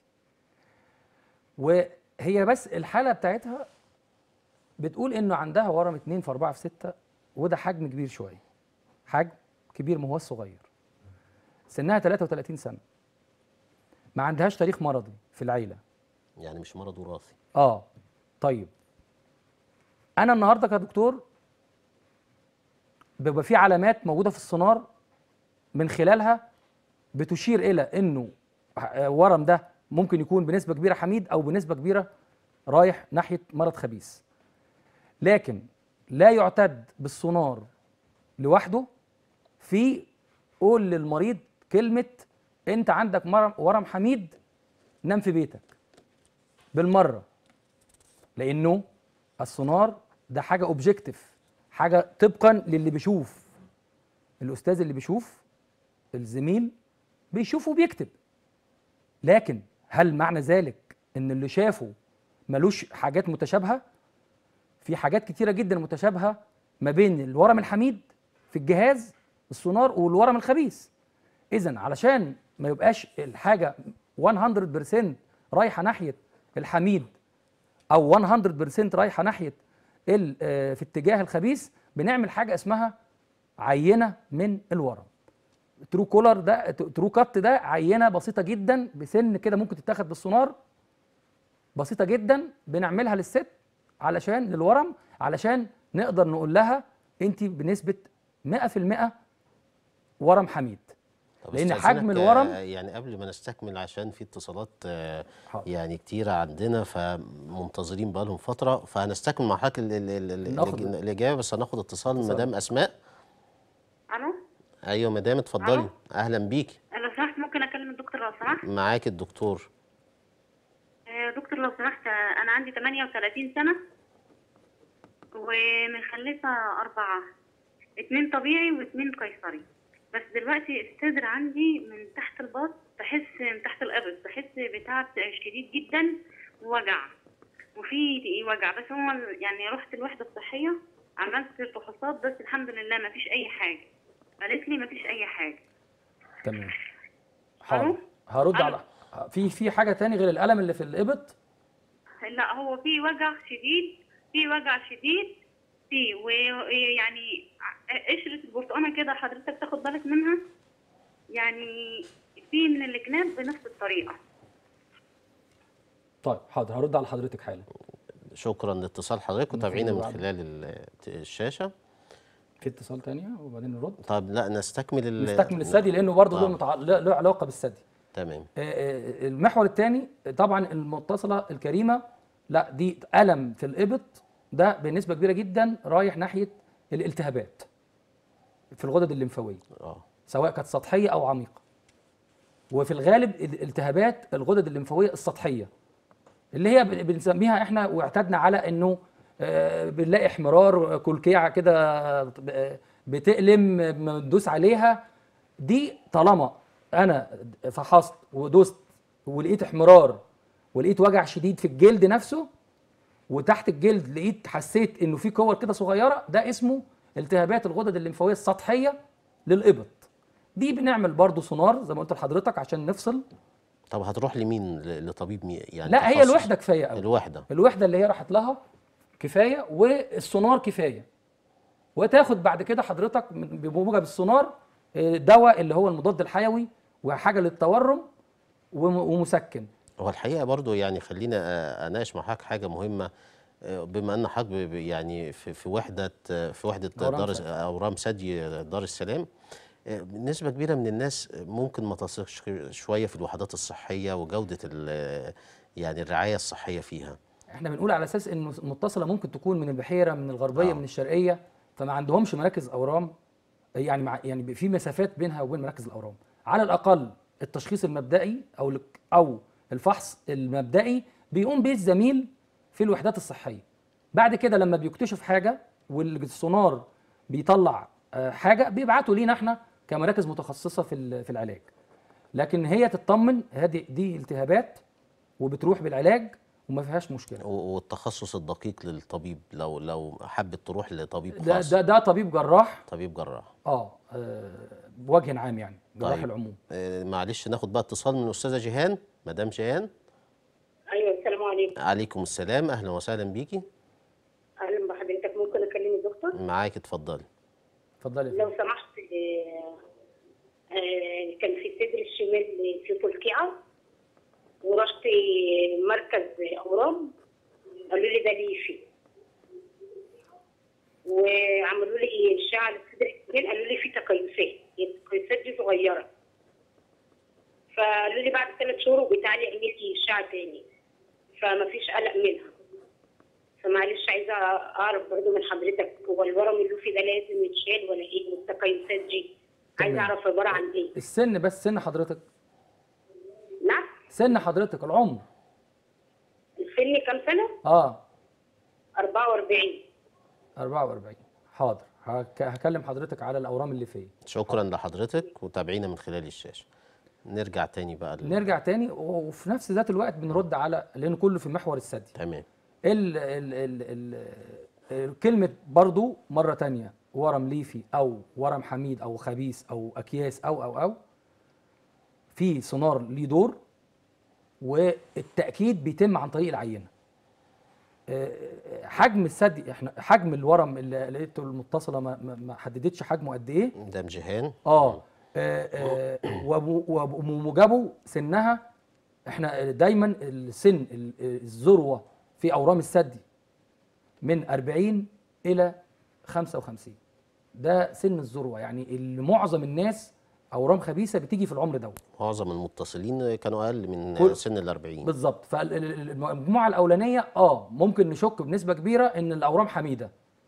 وهي بس الحاله بتاعتها بتقول انه عندها ورم 2 في 4 في 6 وده حجم كبير شويه حجم كبير ما هو صغير سنها 33 سنه ما عندهاش تاريخ مرضي في العيله يعني مش مرض وراثي اه طيب انا النهارده كدكتور بيبقى في علامات موجوده في السونار من خلالها بتشير الى انه آه، ورم ده ممكن يكون بنسبه كبيره حميد او بنسبه كبيره رايح ناحيه مرض خبيث لكن لا يعتد بالسونار لوحده في قول للمريض كلمه انت عندك مرم- ورم حميد نام في بيتك بالمره لانه السونار ده حاجه اوبجكتيف حاجه طبقا للي بيشوف الاستاذ اللي بيشوف الزميل بيشوف وبيكتب لكن هل معنى ذلك ان اللي شافه ملوش حاجات متشابهه في حاجات كتيره جدا متشابهه ما بين الورم الحميد في الجهاز السونار والورم الخبيث اذا علشان ما يبقاش الحاجه 100% رايحه ناحيه الحميد او 100% رايحه ناحيه ال- آه، في اتجاه الخبيث بنعمل حاجه اسمها عينه من الورم ترو كولر ده ترو كات ده عينه بسيطه جدا بسن كده ممكن تتاخد بالسونار بسيطه جدا بنعملها للست علشان للورم علشان نقدر نقول لها انت بنسبه 100% ورم حميد طب لأن استأذنك، حجم الورم- آه، يعني قبل ما نستكمل عشان في اتصالات آه، حاضر. يعني كتيرة عندنا فمنتظرين بقالهم فترة فهنستكمل مع حضرتك ال- ال- ال- ناخد- ال- الإجابة بس هناخد اتصال من اتصال. مدام أسماء الو أيوة مدام اتفضلي ألو. أهلا بيكي لو سمحت ممكن اكلم الدكتور لو سمحت معاك الدكتور آه، دكتور لو سمحت آه، انا عندي 38 سنه ومخلفه اربعه اتنين طبيعي واتنين قيصري بس دلوقتي الصدر عندي من تحت الباط بحس من تحت الابط بحس بتعب شديد جدا ووجع وفي وجع بس هو يعني رحت الوحده الصحيه عملت فحوصات بس الحمد لله ما فيش اي حاجه قالت لي ما فيش اي حاجه تمام حاضر ألو؟ هرد ألو. على في في حاجه تاني غير الالم اللي في الابط لا هو في وجع شديد في وجع شديد في ويعني قشرة البرتقانة كده حضرتك تاخد بالك منها يعني في من الجناب بنفس الطريقة طيب حاضر هرد على حضرتك حالا شكرا لاتصال حضرتك المفروض وتابعينا من بعد- خلال ال- الشاشة في اتصال تانية وبعدين نرد طب لا نستكمل ال- نستكمل الثدي لانه برضه له آه. متع... له له علاقه بالثدي تمام آه، آه، المحور الثاني طبعا المتصله الكريمه لا دي الم في الابط ده بنسبه كبيره جدا رايح ناحيه الالتهابات في الغدد الليمفاويه اه سواء كانت سطحيه او عميقه وفي الغالب الالتهابات الغدد الليمفاويه السطحيه اللي هي بن- بنسميها احنا واعتدنا على انه آه، بنلاقي احمرار كلكيعه كده آه، بتألم بندوس عليها دي طالما انا فحصت ودوست ولقيت احمرار ولقيت وجع شديد في الجلد نفسه وتحت الجلد لقيت حسيت انه في كور كده صغيره ده اسمه التهابات الغدد الليمفاويه السطحيه للابط دي بنعمل برضو سونار زي ما قلت لحضرتك عشان نفصل طب هتروح لمين ل- لطبيب مي يعني لا هي تخصص؟ الوحده كفايه قوي الوحدة الوحده اللي هي راحت لها كفايه والسونار كفايه وتاخد بعد كده حضرتك من- بموجب السونار آه، دواء اللي هو المضاد الحيوي وحاجه للتورم وم- ومسكن هو الحقيقه برضو يعني خلينا آه، اناقش مع حضرتك حاجه مهمه آه، بما ان حضرتك ب- ب- يعني في في وحده آه، في وحده أورام دار ثدي. اورام ثدي دار السلام آه، نسبه كبيره من الناس ممكن ما تثقش شويه في الوحدات الصحيه وجوده ال- يعني الرعايه الصحيه فيها احنا بنقول على اساس انه المتصله ممكن تكون من البحيره من الغربيه آه. من الشرقيه فما عندهمش مراكز اورام يعني مع يعني في مسافات بينها وبين مراكز الاورام على الاقل التشخيص المبدئي او ال- او الفحص المبدئي بيقوم به الزميل في الوحدات الصحيه بعد كده لما بيكتشف حاجه والسونار بيطلع آه، حاجه بيبعتوا لينا احنا كمراكز متخصصه في ال- في العلاج لكن هي تطمن هذه دي التهابات وبتروح بالعلاج وما فيهاش مشكله و- والتخصص الدقيق للطبيب لو لو حبت تروح لطبيب ده خاص ده, ده طبيب جراح طبيب جراح اه آه، بوجه عام يعني جراح طيب. العموم آه، معلش ناخد بقى اتصال من الاستاذه جيهان مدام جيهان ايوه السلام عليكم عليكم السلام اهلا وسهلا بيكي اهلا بحضرتك ممكن اكلم الدكتور معاك اتفضلي اتفضلي يا لو فندم. سمحت آه، آه، كان في صدر الشمال في فلكعه ورحت مركز اورام قالوا لي ده ليفي وعملوا لي اشعه للصدر الشمال قالوا لي في تكيسات التكيسات دي صغيره فقالوا لي بعد ثلاث شهور وبتعالي اعملي لي اشعه تاني فما فيش قلق منها فمعلش عايزه اعرف برضو من حضرتك هو الورم اللوفي ده لازم يتشال ولا ايه والتكيسات دي عايزه تمام. اعرف عباره عن ايه السن بس سن حضرتك نعم سن حضرتك العمر السن كام سنه اه 44 44 حاضر هك- هكلم حضرتك على الاورام اللي فيه شكرا لحضرتك وتابعينا من خلال الشاشه نرجع تاني بقى ل- نرجع تاني وفي نفس ذات الوقت بنرد على لان كله في محور الثدي تمام ال ال ال ال ال كلمة برضو مرة تانية ورم ليفي أو ورم حميد أو خبيث أو أكياس أو أو أو في سونار ليه دور والتأكيد بيتم عن طريق العينة آه، حجم الثدي احنا حجم الورم اللي لقيته المتصلة ما, ما, ما حددتش حجمه قد ايه مدام جيهان اه آه، آه، وب- وب- وموجبه سنها احنا دايما السن ال- الذروه في اورام الثدي من 40 الى 55 ده سن الذروه يعني اللي معظم الناس اورام خبيثه بتيجي في العمر ده معظم المتصلين كانوا اقل من كل- سن ال 40 بالظبط فالمجموعه الاولانيه اه ممكن نشك بنسبه كبيره ان الاورام حميده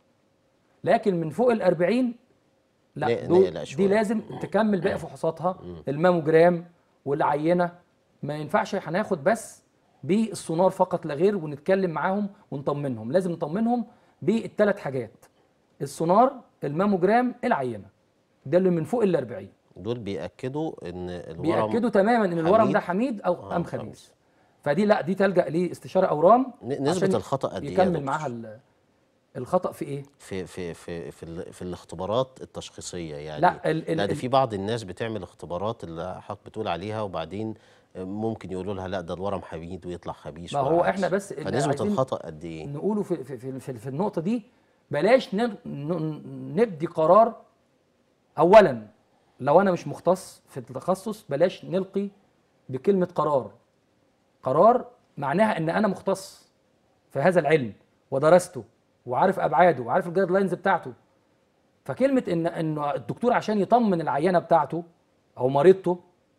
لكن من فوق ال 40 لا لا- دول نقلق دي شوية. لازم تكمل باقي فحوصاتها الماموجرام والعينه ما ينفعش هناخد بس بالسونار فقط لا غير ونتكلم معاهم ونطمنهم لازم نطمنهم بالثلاث حاجات السونار الماموجرام العينه ده اللي من فوق ال 40 دول بيأكدوا ان الورم بيأكدوا تماما ان الورم حميد ده حميد او آه، ام خبيث. خبيث فدي لا دي تلجأ لاستشاره اورام ن- نسبة عشان الخطأ قد ايه يا يكمل دكتور؟ معاها ال- الخطأ في ايه؟ في في في في, ال- في الاختبارات التشخيصيه يعني لا، ال- ال- لا ده ال- في بعض الناس بتعمل اختبارات اللي حضرتك بتقول عليها وبعدين ممكن يقولوا لها لا ده الورم حميد ويطلع خبيث ما هو والعكس. احنا بس اللي فنسبة عايزين الخطأ قد ايه؟ نقوله في في في, في, في النقطه دي بلاش ن- ن- نبدي قرار اولا لو انا مش مختص في التخصص بلاش نلقي بكلمه قرار قرار معناها ان انا مختص في هذا العلم ودرسته وعارف ابعاده وعارف الجايد لاينز بتاعته فكلمه ان ان الدكتور عشان يطمن العينه بتاعته او مريضته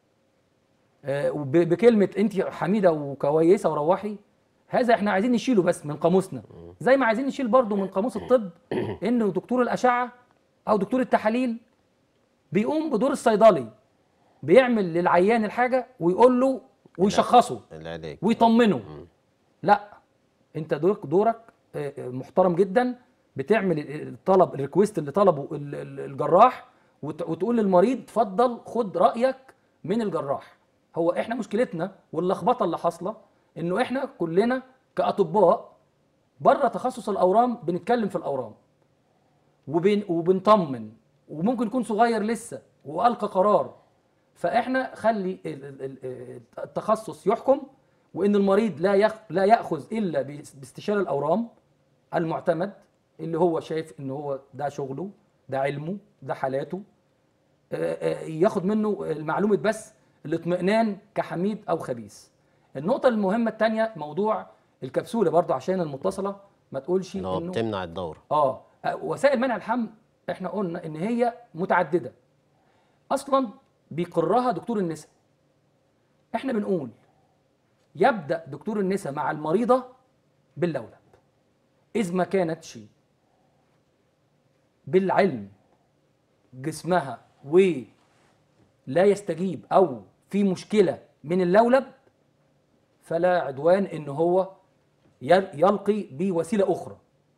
آه، وب- بكلمه انت حميده وكويسه وروحي هذا احنا عايزين نشيله بس من قاموسنا زي ما عايزين نشيل برضو من قاموس الطب ان دكتور الاشعه او دكتور التحاليل بيقوم بدور الصيدلي بيعمل للعيان الحاجه ويقول له ويشخصه العلاج ويطمنه لا انت دورك دورك آه، آه، محترم جدا بتعمل ال- الطلب الريكويست اللي طلبه ال- ال- الجراح وت- وتقول للمريض اتفضل خد رايك من الجراح هو احنا مشكلتنا واللخبطه اللي حاصله انه احنا كلنا كاطباء بره تخصص الاورام بنتكلم في الاورام وبن وبنطمن وممكن يكون صغير لسه والقى قرار فاحنا خلي ال- ال- ال- التخصص يحكم وان المريض لا يخ لا ياخذ الا باس- باستشاره الاورام المعتمد اللي هو شايف ان هو ده شغله ده علمه ده حالاته آه، آه، ياخد منه المعلومه بس الاطمئنان كحميد او خبيث النقطه المهمه الثانيه موضوع الكبسوله برضه عشان المتصله ما تقولش اللي هو انه بتمنع الدورة اه آه، وسائل منع الحمل احنا قلنا ان هي متعدده اصلا بيقرها دكتور النساء احنا بنقول يبدا دكتور النساء مع المريضه باللولب اذ ما كانتش بالعلم جسمها لا يستجيب او في مشكله من اللولب فلا عدوان ان هو يل- يلقي بوسيله اخرى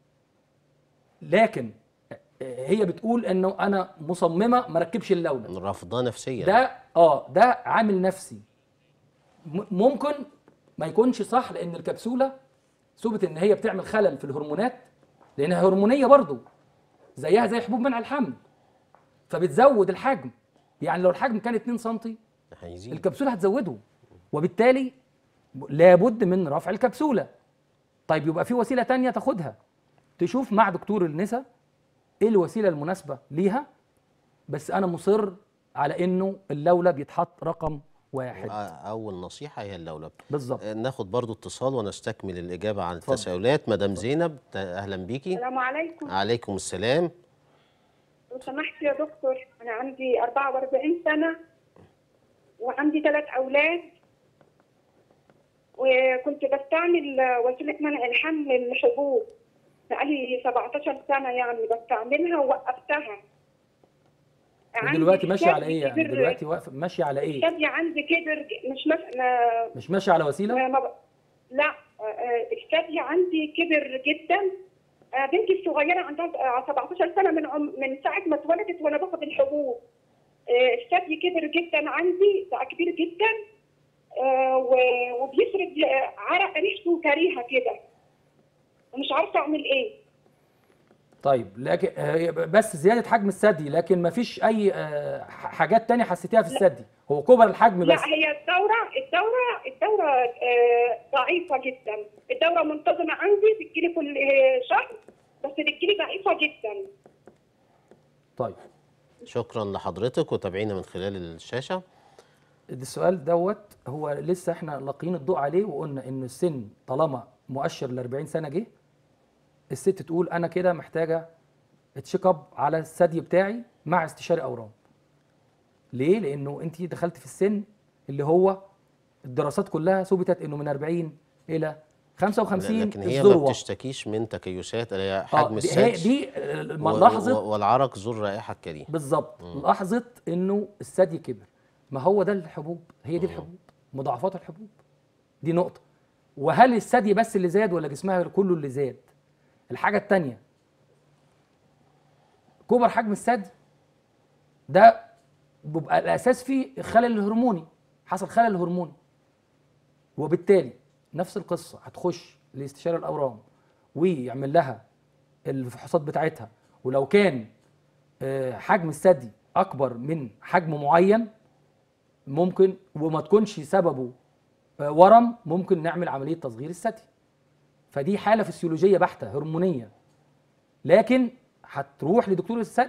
لكن هي بتقول انه انا مصممه ما ركبش اللولب رافضاه نفسيا ده اه ده عامل نفسي م- ممكن ما يكونش صح لان الكبسوله ثبت ان هي بتعمل خلل في الهرمونات لانها هرمونيه برضو زيها زي حبوب منع الحمل فبتزود الحجم يعني لو الحجم كان 2 سم هيزيد الكبسوله هتزوده وبالتالي لابد من رفع الكبسوله طيب يبقى في وسيله تانية تاخدها تشوف مع دكتور النساء ايه الوسيله المناسبه ليها بس انا مصر على انه اللولب يتحط رقم واحد اول نصيحه هي اللولب بالظبط آه، ناخد برضو اتصال ونستكمل الاجابه عن اتفضل. التساؤلات مدام زينب ت- اهلا بيكي السلام عليكم عليكم السلام لو سمحت يا دكتور انا عندي 44 سنه وعندي ثلاث اولاد وكنت بستعمل وسيله منع الحمل الحبوب بقالي 17 سنه يعني بستعملها ووقفتها عندي ودلوقتي ماشيه على ايه الثدي يعني كبر- دلوقتي واقفه ماشيه على ايه الثدي عندي كبر ج- مش مس... ما... مش ماشيه على وسيله ما... ما... ب- لا آه، آه، الثدي عندي كبر جدا آه، بنتي الصغيره عندها آه، 17 سنه من عم... من ساعه ما اتولدت وانا باخد الحبوب آه، الثدي كبر جدا عندي بقى كبير جدا آه، و- وبيفرد آه، عرق ريحته كريهه كده ومش عارفه اعمل ايه طيب لكن آه، بس زياده حجم الثدي لكن ما فيش اي آه، ح- حاجات تانية حسيتيها في الثدي هو كبر الحجم بس لا هي الدورة الدورة الدورة آه، ضعيفة جدا الدورة منتظمة عندي بتجيلي كل آه، شهر بس بتجيلي ضعيفة جدا طيب شكرا لحضرتك وتابعينا من خلال الشاشه السؤال دوت هو لسه احنا لاقيين الضوء عليه وقلنا ان السن طالما مؤشر ل 40 سنه جه الست تقول انا كده محتاجه تشيك اب على الثدي بتاعي مع استشاري اورام ليه لانه انت دخلت في السن اللي هو الدراسات كلها ثبتت انه من 40 الى 55 لكن هي ما الذروه بتشتكيش من تكيسات اللي هي آه، حجم دي هي الثدي دي آه، و- لحظه و- والعرق ذو الرائحه الكريهه بالظبط لحظه انه الثدي كبر ما هو ده الحبوب هي دي الحبوب مضاعفات الحبوب دي نقطه وهل الثدي بس اللي زاد ولا جسمها كله اللي زاد الحاجه الثانيه كبر حجم الثدي ده بيبقى الاساس فيه الخلل الهرموني حصل خلل هرموني وبالتالي نفس القصه هتخش لاستشاري الاورام ويعمل لها الفحوصات بتاعتها ولو كان آه، حجم الثدي اكبر من حجم معين ممكن وما تكونش سببه آه، ورم ممكن نعمل عمليه تصغير الثدي فدي حاله فسيولوجيه بحته هرمونيه لكن هتروح لدكتور الثدي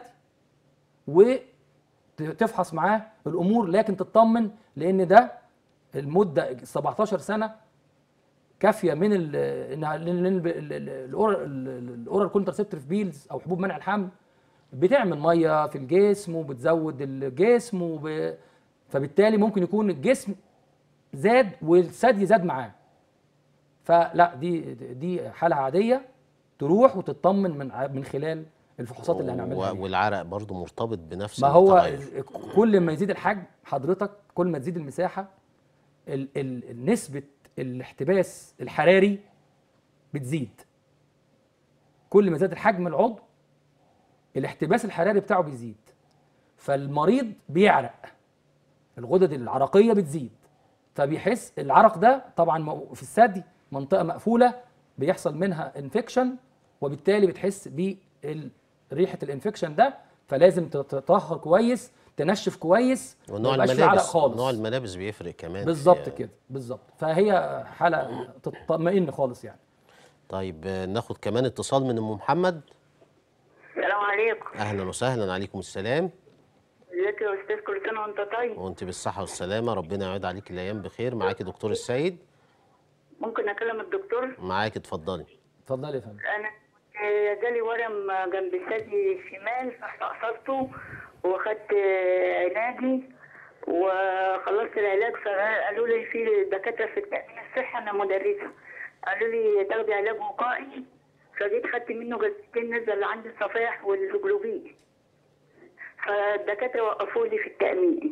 وتفحص معاه الامور لكن تطمن لان ده المده 17 سنه كافيه من ال انها لان ال- ال- ال- الاورال ال- الاورال كونترسبتيف بيلز او حبوب منع الحمل بتعمل ميه في الجسم وبتزود الجسم وب... فبالتالي ممكن يكون الجسم زاد والثدي زاد معاه فلا دي دي حاله عاديه تروح وتطمن من ع- من خلال الفحوصات اللي هنعملها و- عليها. والعرق برضو مرتبط بنفس ما هو التغير. كل ما يزيد الحجم حضرتك كل ما تزيد المساحه ال ال نسبه الاحتباس الحراري بتزيد كل ما زاد الحجم العضو الاحتباس الحراري بتاعه بيزيد فالمريض بيعرق الغدد العرقيه بتزيد فبيحس العرق ده طبعا مو- في الثدي منطقه مقفوله بيحصل منها انفكشن وبالتالي بتحس بريحه الانفكشن ده فلازم تطهر كويس تنشف كويس ما ونوع يبقاش فيه عرق الملابس خالص نوع الملابس بيفرق كمان بالظبط في- كده بالظبط فهي حاله تطمئن خالص يعني طيب آه، ناخد كمان اتصال من ام محمد السلام عليكم اهلا وسهلا عليكم السلام ازيك يا استاذ كل سنه وانت طيب وانت بالصحه والسلامه ربنا يعيد عليك الايام بخير معاكي دكتور السيد ممكن اكلم الدكتور معاكي اتفضلي اتفضلي يا فندم انا آه، جالي ورم جنب الثدي الشمال فاستأصلته واخدت آه، علاجي وخلصت العلاج فقالوا لي في دكاتره في التامين الصحي انا مدرسه قالوا لي تاخدي علاج وقائي فجيت خدت منه جلستين نزل عندي الصفائح والهيموجلوبين فالدكاتره وقفوا لي في التامين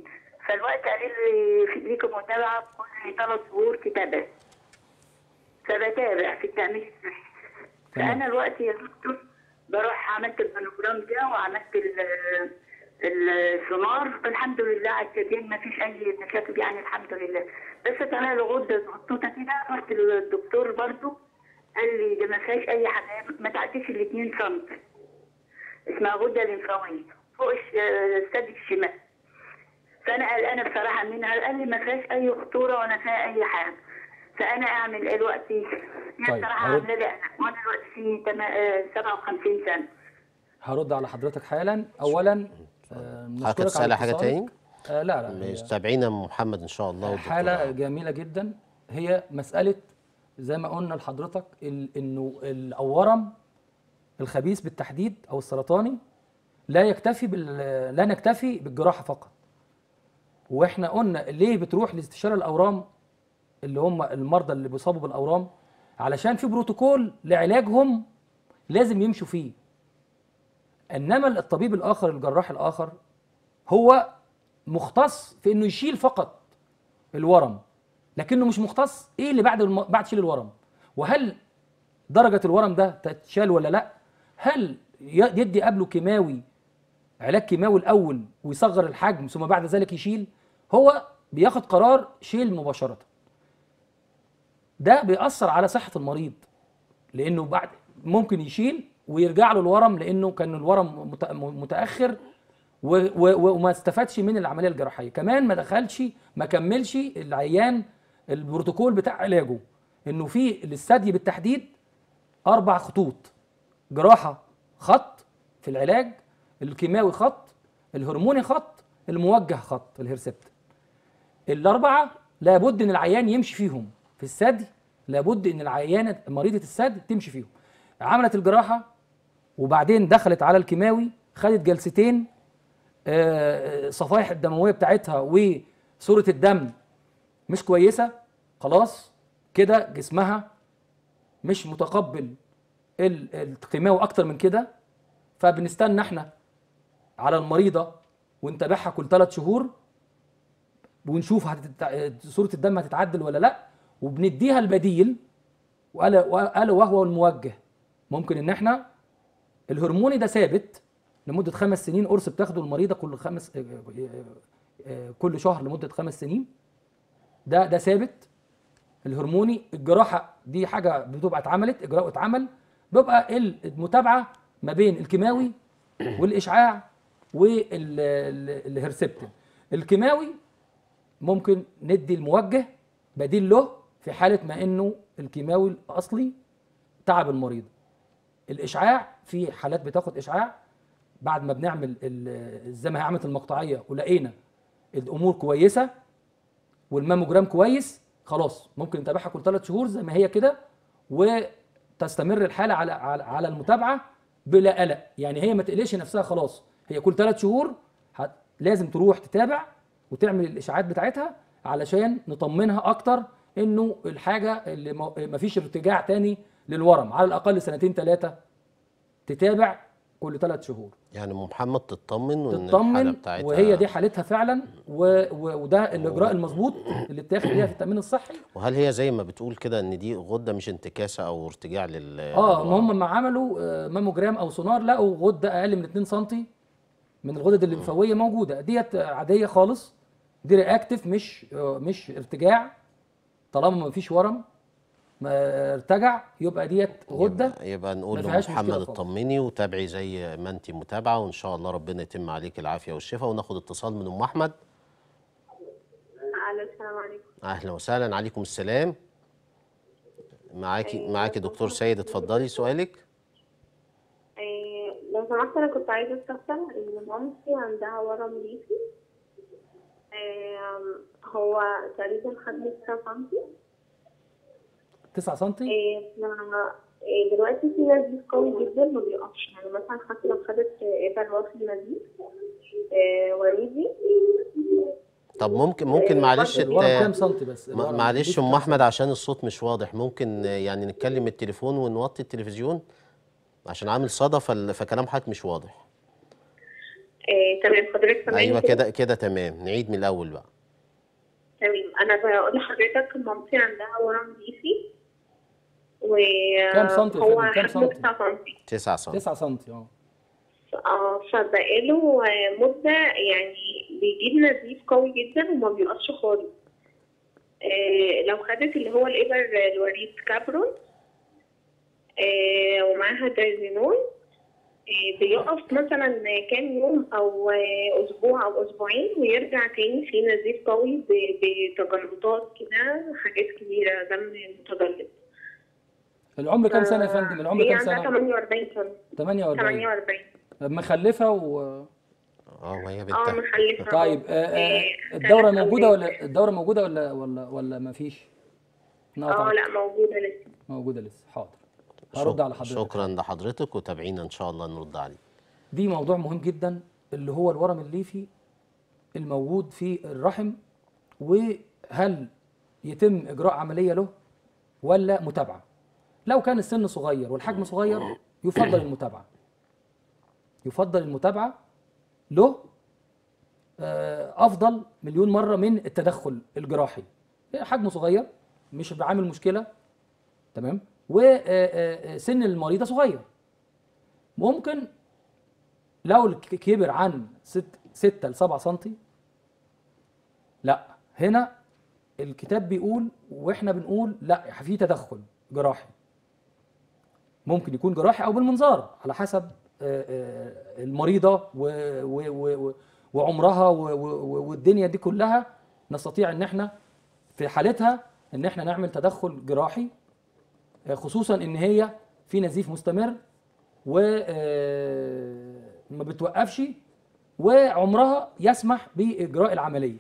فالوقت قالوا لي في ليكم متابعه كل ثلاث شهور كتابه فبتابع في التامين الصحي تمام. فانا الوقت يا دكتور بروح عملت البانوجرام ده وعملت ال- السونار الحمد لله على التدين ما فيش اي مشاكل يعني الحمد لله بس طلع لي غده صغنطوطه كده رحت للدكتور برضو قال لي ده ما فيهاش اي حاجه ما تعديش ال 2 سم اسمها غده لمفاويه فوق الش- الثدي الشمال فانا قلقانه بصراحه منها قال لي ما فيهاش اي خطوره ولا فيها اي حاجه فانا اعمل ايه دلوقتي؟ هي طيب، بصراحه هرد. عامله لي قلق وانا دلوقتي في تما- آه، 57 سنه هرد على حضرتك حالا اولا آه، حضرتك نشكرك تسألي على حاجة اتصالك. تاني؟ آه لا لا هي مش تابعينا محمد ان شاء الله والدكتور حالة عمرو. جميلة جدا هي مسألة زي ما قلنا لحضرتك ال- انه الورم الخبيث بالتحديد او السرطاني لا يكتفي بال لا نكتفي بالجراحة فقط واحنا قلنا ليه بتروح لاستشارة الاورام اللي هم المرضى اللي بيصابوا بالاورام علشان في بروتوكول لعلاجهم لازم يمشوا فيه انما الطبيب الاخر الجراح الاخر هو مختص في انه يشيل فقط الورم لكنه مش مختص ايه اللي بعد الم... بعد شيل الورم وهل درجه الورم ده تتشال ولا لا هل ي- يدي قبله كيماوي علاج كيماوي الاول ويصغر الحجم ثم بعد ذلك يشيل هو بياخد قرار شيل مباشره ده بيأثر على صحه المريض لانه بعد ممكن يشيل ويرجع له الورم لانه كان الورم مت- متاخر و- و- وما استفادش من العمليه الجراحيه كمان ما دخلش ما كملش العيان البروتوكول بتاع علاجه انه في للثدي بالتحديد اربع خطوط جراحه خط في العلاج الكيماوي خط الهرموني خط الموجه خط الهرسبت الاربعه لابد ان العيان يمشي فيهم في الثدي لابد ان العيانه مريضه الثدي تمشي فيهم عملت الجراحه وبعدين دخلت على الكيماوي خدت جلستين آه، صفائح الدمويه بتاعتها وصوره الدم مش كويسه خلاص كده جسمها مش متقبل ال- الكيماوي اكتر من كده فبنستنى احنا على المريضه ونتابعها كل ثلاث شهور ونشوف هتتع... صوره الدم هتتعدل ولا لا وبنديها البديل وقال وقال وهو الموجه ممكن ان احنا الهرموني ده ثابت لمده خمس سنين قرص بتاخده المريضه كل خمس آه، آه، آه، كل شهر لمده خمس سنين ده ده ثابت الهرموني الجراحه دي حاجه بتبقى اتعملت اجراء اتعمل بيبقى المتابعه ما بين الكيماوي والاشعاع والهرسبتين الكيماوي ممكن ندي الموجه بديل له في حاله ما انه الكيماوي الاصلي تعب المريض الاشعاع في حالات بتاخد اشعاع بعد ما بنعمل ال- زي ما هي عملت المقطعيه ولقينا الامور كويسه والماموجرام كويس خلاص ممكن نتابعها كل ثلاث شهور زي ما هي كده وتستمر الحاله على على, على المتابعه بلا قلق يعني هي ما تقلقش نفسها خلاص هي كل ثلاث شهور هت- لازم تروح تتابع وتعمل الاشاعات بتاعتها علشان نطمنها اكتر انه الحاجه اللي ما فيش ارتجاع تاني للورم على الاقل سنتين ثلاثه تتابع كل ثلاث شهور يعني ام محمد تطمن وان الحاله تطمن بتاعتها وهي دي حالتها فعلا و... و... وده الاجراء المظبوط اللي اتاخد بيها في التامين الصحي وهل هي زي ما بتقول كده ان دي غده مش انتكاسه او ارتجاع لل اه ما للورم؟ هم ما عملوا آه، ماموجرام او سونار لقوا غده اقل من 2 سم من الغدد الليمفاويه موجوده ديت عاديه خالص دي رياكتيف مش آه، مش ارتجاع طالما ما فيش ورم ما ارتجع يبقى ديت غده يبقى, يبقى نقول ما لام فيهاش محمد مشكلة خالص. اطمني وتابعي زي ما انت متابعه وان شاء الله ربنا يتم عليك العافيه والشفاء وناخد اتصال من ام احمد الو السلام عليكم اهلا وسهلا عليكم السلام معاكي معاكي دكتور سيد اتفضلي سؤالك إيه، لو سمحت انا كنت عايزه استفسر ان مامتي عندها ورم ليفي إيه، هو تقريبا خد 9 سنتي 9 سم إيه، ف- إيه، دلوقتي في نزيف قوي جدا ما بيقفش يعني مثلا حتى لو خدت ابر واصل نزيف إيه، وريدي طب ممكن ممكن معلش الورم كام ت- سم بس ما- الورم معلش بيجي ام كام احمد عشان الصوت مش واضح ممكن يعني نتكلم التليفون ونوطي التلفزيون عشان عامل صدى فال- فكلام حضرتك مش واضح آه، تمام حضرتك سامعني ايوه كده كده تمام نعيد من الاول بقى تمام انا بقول لحضرتك مامتي عندها ورم ليفي و كام سنتي يا هو فندم؟ كام حجمه سنتي؟ 9 سنتي 9 سم 9 سم اه اه فبقاله آه، مدة يعني بيجيب نزيف قوي جدا وما بيقفش خالص آه لو خدت اللي هو الإبر الوريد كابرون آه ومعاها دايزينون آه بيقف مثلا كام يوم أو آه أسبوع أو أسبوعين ويرجع تاني في نزيف قوي ب- بتجلطات كده حاجات كبيرة دم متجلط العمر كام سنه يا فندم العمر هي كام عندها سنه 48 سنة 48 48 مخلفه و اه ما هي اه بنتها مخلفة طيب آه، آه، آه، الدوره ثلاث موجوده أولاد. ولا الدوره موجوده ولا ولا ولا ما فيش اه انقطعت لا موجودة لسه موجوده لسه حاضر هرد على حضرتك شكرا لحضرتك وتابعينا ان شاء الله نرد عليه دي موضوع مهم جدا اللي هو الورم الليفي الموجود في الرحم وهل يتم اجراء عمليه له ولا متابعه لو كان السن صغير والحجم صغير يفضل المتابعه يفضل المتابعه له آه، افضل مليون مره من التدخل الجراحي حجمه صغير مش بعامل مشكله تمام وسن المريضه صغير ممكن لو الك- كبر عن 6 ل 7 سم لا هنا الكتاب بيقول واحنا بنقول لا في تدخل جراحي ممكن يكون جراحي او بالمنظار على حسب آه، آه، المريضه و- و- و- و- وعمرها و- و- والدنيا دي كلها نستطيع ان احنا في حالتها ان احنا نعمل تدخل جراحي آه، خصوصا ان هي في نزيف مستمر وما بتوقفش وعمرها يسمح باجراء العمليه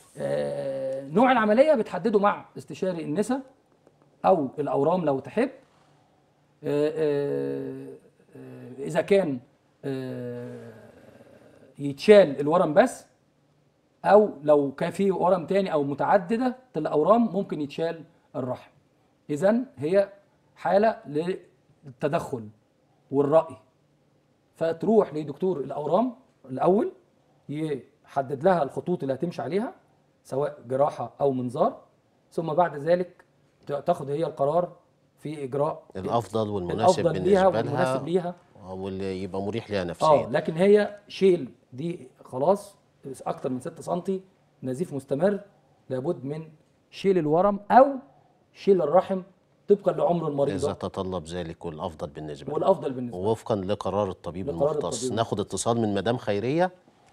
آه، نوع العمليه بتحدده مع استشاري النساء او الاورام لو تحب آه، آه، آه، اذا كان آه، يتشال الورم بس او لو كان في ورم تاني او متعدده الاورام ممكن يتشال الرحم اذا هي حاله للتدخل والراي فتروح لدكتور الاورام الاول يحدد لها الخطوط اللي هتمشي عليها سواء جراحه او منظار ثم بعد ذلك تاخد هي القرار في اجراء الافضل والمناسب الافضل ليها بالنسبه والمناسب لها ليها واللي يبقى مريح ليها اه نفسيا لكن هي شيل دي خلاص اكتر من 6 سم نزيف مستمر لابد من شيل الورم او شيل الرحم طبقا لعمر اذا المريضه تطلب ذلك والافضل بالنسبه لها والافضل بالنسبه لها. ووفقا لقرار الطبيب لقرار المختص الطبيب. ناخد اتصال من مدام خيريه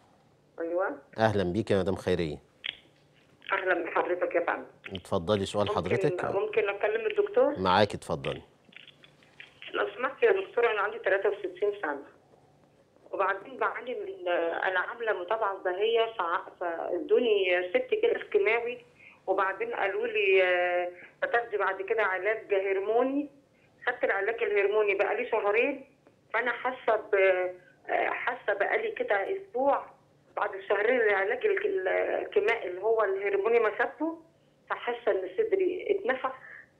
ايوه اهلا بيك يا مدام خيريه اهلا بحضرتك يا فندم اتفضلي سؤال ممكن- حضرتك ممكن اكلم الدكتور معاكي اتفضلي لو سمحت يا دكتور انا عندي 63 سنه وبعدين بعاني من انا عامله متابعه ذهيه فع- فادوني ست كده كيماوي وبعدين قالوا لي آه، هتاخدي بعد كده علاج هرموني خدت العلاج الهرموني بقالي شهرين فانا حاسه ب آه، حاسه بقالي كده اسبوع بعد شهرين العلاج ال- الكيمائي اللي هو الهرموني ما خدته فحاسه ان صدري اتنفخ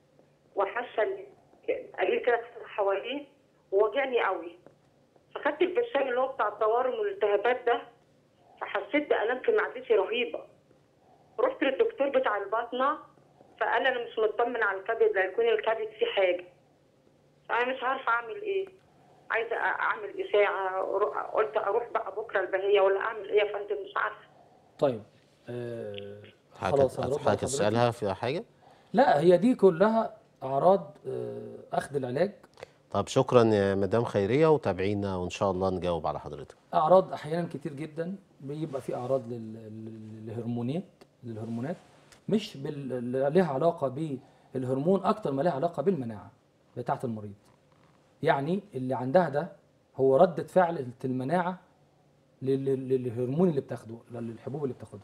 وحاسه ان قليل كده حواليه ووجعني قوي فخدت البرشام اللي هو بتاع التورم والالتهابات ده فحسيت بألم في معدتي رهيبة رحت للدكتور بتاع الباطنة فقال انا مش مطمن على الكبد لا يكون الكبد فيه حاجة فانا مش عارفة اعمل ايه عايزة أ- اعمل اشاعة أرو- قلت اروح بقى بكرة البهية ولا اعمل ايه يا فندم مش عارفة طيب آه حضرتك خلاص هرد على حضرتك حضرتك. تسالها في حاجه لا هي دي كلها اعراض آه اخذ العلاج طب شكرا يا مدام خيريه وتابعينا وان شاء الله نجاوب على حضرتك اعراض احيانا كتير جدا بيبقى في اعراض لل- لل- للهرمونات للهرمونات مش بال... لها علاقه بالهرمون اكتر ما لها علاقه بالمناعه بتاعه المريض يعني اللي عندها ده هو ردة فعل المناعه لل- لل- للهرمون اللي بتاخده للحبوب اللي بتاخدها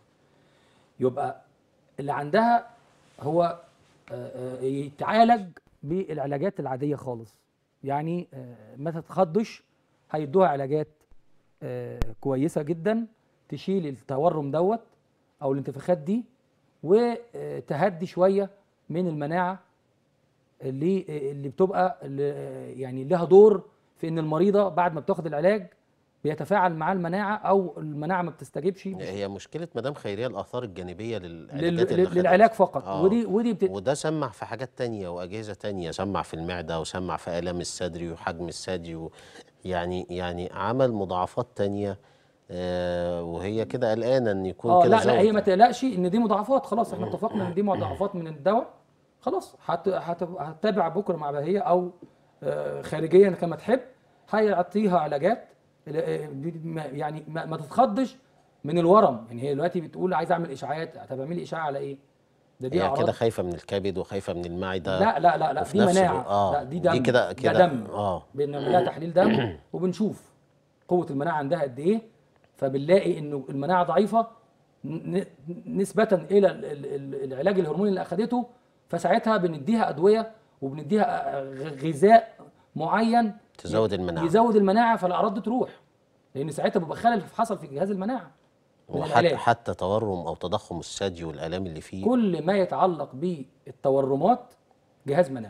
يبقى اللي عندها هو آه، آه، يتعالج بالعلاجات العاديه خالص يعني آه، ما تتخضش هيدوها علاجات آه، كويسه جدا تشيل التورم دوت او الانتفاخات دي وتهدي شويه من المناعه اللي اللي بتبقى اللي يعني لها دور في ان المريضه بعد ما بتاخد العلاج بيتفاعل مع المناعه او المناعه ما بتستجيبش هي مشكله مدام خيريه الاثار الجانبيه لل- للعلاجات اللي لل- خدتها. للعلاج فقط آه. ودي ودي بت... وده سمع في حاجات تانية وأجهزة تانية سمع في المعدة وسمع في آلام الصدر وحجم الثدي و- يعني يعني عمل مضاعفات تانية آه وهي كده قلقانة إن يكون اه كده لا لا هي زود. ما تقلقش ان دي مضاعفات خلاص احنا اتفقنا ان دي مضاعفات من الدواء خلاص هت... هت... هتتابع بكره مع بهيه او آه، خارجيا كما تحب هيعطيها علاجات آه، دي- ما- يعني ما, ما تتخضش من الورم يعني هي دلوقتي بتقول عايز اعمل اشاعات طب اعملي اشاعه على ايه؟ ده دي هي اعراض كده خايفة من الكبد وخايفة من المعدة لا لا لا لا وفي دي نفس مناعه الوقت- آه، لا دي دم دي كده- ده كده- دم آه. بنعمل لها تحليل دم وبنشوف قوه المناعه عندها قد ايه فبنلاقي انه المناعه ضعيفه ن- نسبه الى ال- ال- ال- العلاج الهرموني اللي اخذته فساعتها بنديها ادويه وبنديها غ- غذاء معين تزود المناعة يزود المناعه فالاعراض دي تروح لان ساعتها بيبقى خلل حصل في جهاز المناعه من وحتى العلاج. حتى تورم أو تضخم الثدي والآلام اللي فيه كل ما يتعلق بالتورمات جهاز مناعه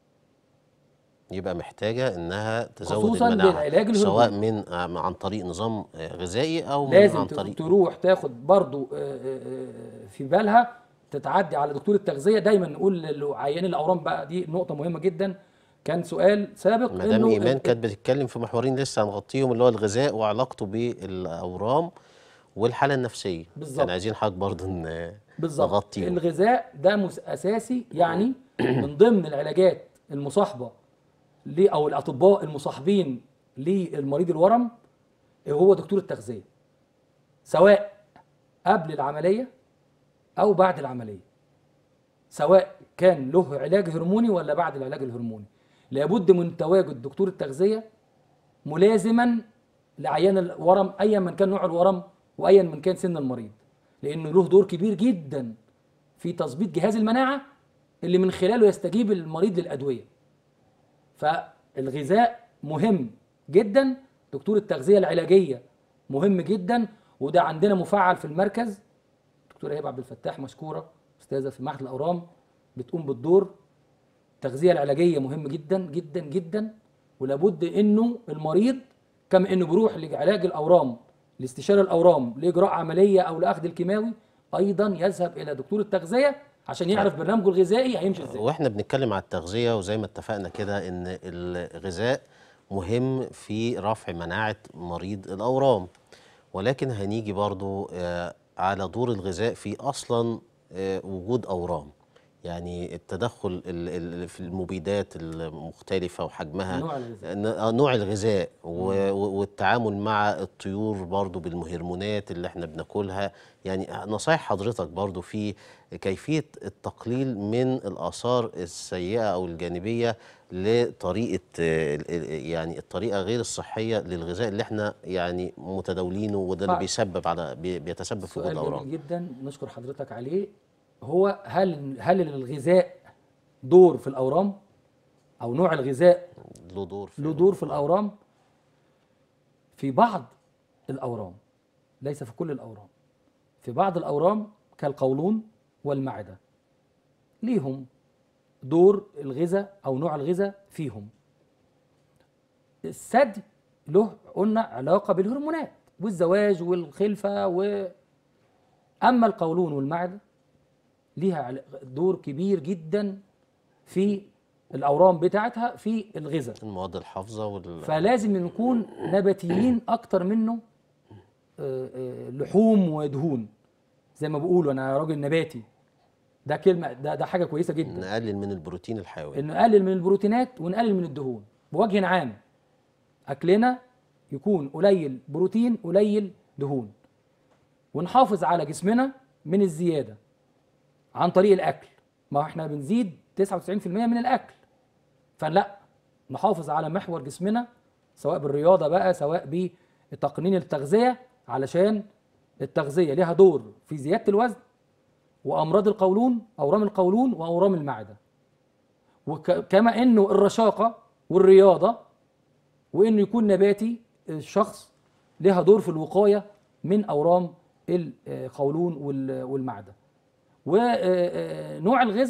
يبقى محتاجة إنها تزود خصوصاً المناعة بالعلاج سواء الهرموني. من آه، عن طريق نظام آه، غذائي أو من لازم عن ت- طريق تروح تاخد برضو آه، آه، آه، في بالها تتعدي على دكتور التغذيه دايما نقول لعيان الاورام بقى دي نقطه مهمه جدا كان سؤال سابق مدام إنه ايمان ال- كانت بتتكلم في محورين لسه هنغطيهم اللي هو الغذاء وعلاقته بالاورام والحاله النفسيه بالظبط. يعني عايزين حضرتك برضه ن- بالظبط نغطيهم الغذاء ده مس- اساسي يعني من ضمن العلاجات المصاحبه ل او الاطباء المصاحبين للمريض الورم هو دكتور التغذيه سواء قبل العمليه او بعد العمليه سواء كان له علاج هرموني ولا بعد العلاج الهرموني لابد من تواجد دكتور التغذيه ملازما لعيان الورم ايا من كان نوع الورم وايا من كان سن المريض لانه له دور كبير جدا في تظبيط جهاز المناعه اللي من خلاله يستجيب المريض للادويه فالغذاء مهم جدا دكتور التغذيه العلاجيه مهم جدا وده عندنا مفعل في المركز دكتوره هبه عبد الفتاح مشكوره استاذه في معهد الاورام بتقوم بالدور التغذيه العلاجيه مهم جدا جدا جدا ولابد انه المريض كما انه بيروح لعلاج الاورام لاستشاره الاورام لاجراء عمليه او لاخذ الكيماوي ايضا يذهب الى دكتور التغذيه عشان يعرف برنامجه الغذائي هيمشي ازاي واحنا بنتكلم على التغذيه وزي ما اتفقنا كده ان الغذاء مهم في رفع مناعه مريض الاورام ولكن هنيجي برضو آه، على دور الغذاء في اصلا آه، وجود اورام يعني التدخل ال- ال- في المبيدات المختلفه وحجمها نوع الغذاء. ن- آه، نوع الغذاء و- و- والتعامل مع الطيور برضو بالمهرمونات اللي احنا بناكلها يعني نصايح حضرتك برضو في كيفية التقليل من الآثار السيئة أو الجانبية لطريقة آه، ال- ال- يعني الطريقة غير الصحية للغذاء اللي احنا يعني متداولينه وده اللي طيب. بيسبب على بي- بيتسبب في وجود سؤال جميل الأورام جدا نشكر حضرتك عليه هو هل هل الغذاء دور في الاورام او نوع الغذاء له دور في له دور في الاورام في بعض الاورام ليس في كل الاورام في بعض الاورام كالقولون والمعده ليهم دور الغذاء او نوع الغذاء فيهم الثدي له قلنا علاقه بالهرمونات والزواج والخلفه و اما القولون والمعده ليها عل- دور كبير جدا في الاورام بتاعتها في الغذاء المواد الحافظة وال فلازم نكون نباتيين اكتر منه آه، آه، لحوم ودهون زي ما بيقولوا انا راجل نباتي ده كلمه ده ده حاجه كويسه جدا نقلل من البروتين الحيوي انه نقلل من البروتينات ونقلل من الدهون بوجه عام اكلنا يكون قليل بروتين قليل دهون ونحافظ على جسمنا من الزياده عن طريق الاكل ما احنا بنزيد 99% من الاكل فلا نحافظ على محور جسمنا سواء بالرياضه بقى سواء بتقنين التغذيه علشان التغذيه ليها دور في زياده الوزن وامراض القولون اورام القولون واورام المعده وكما انه الرشاقه والرياضه وانه يكون نباتي الشخص لها دور في الوقايه من اورام القولون وال- والمعده ونوع الغذاء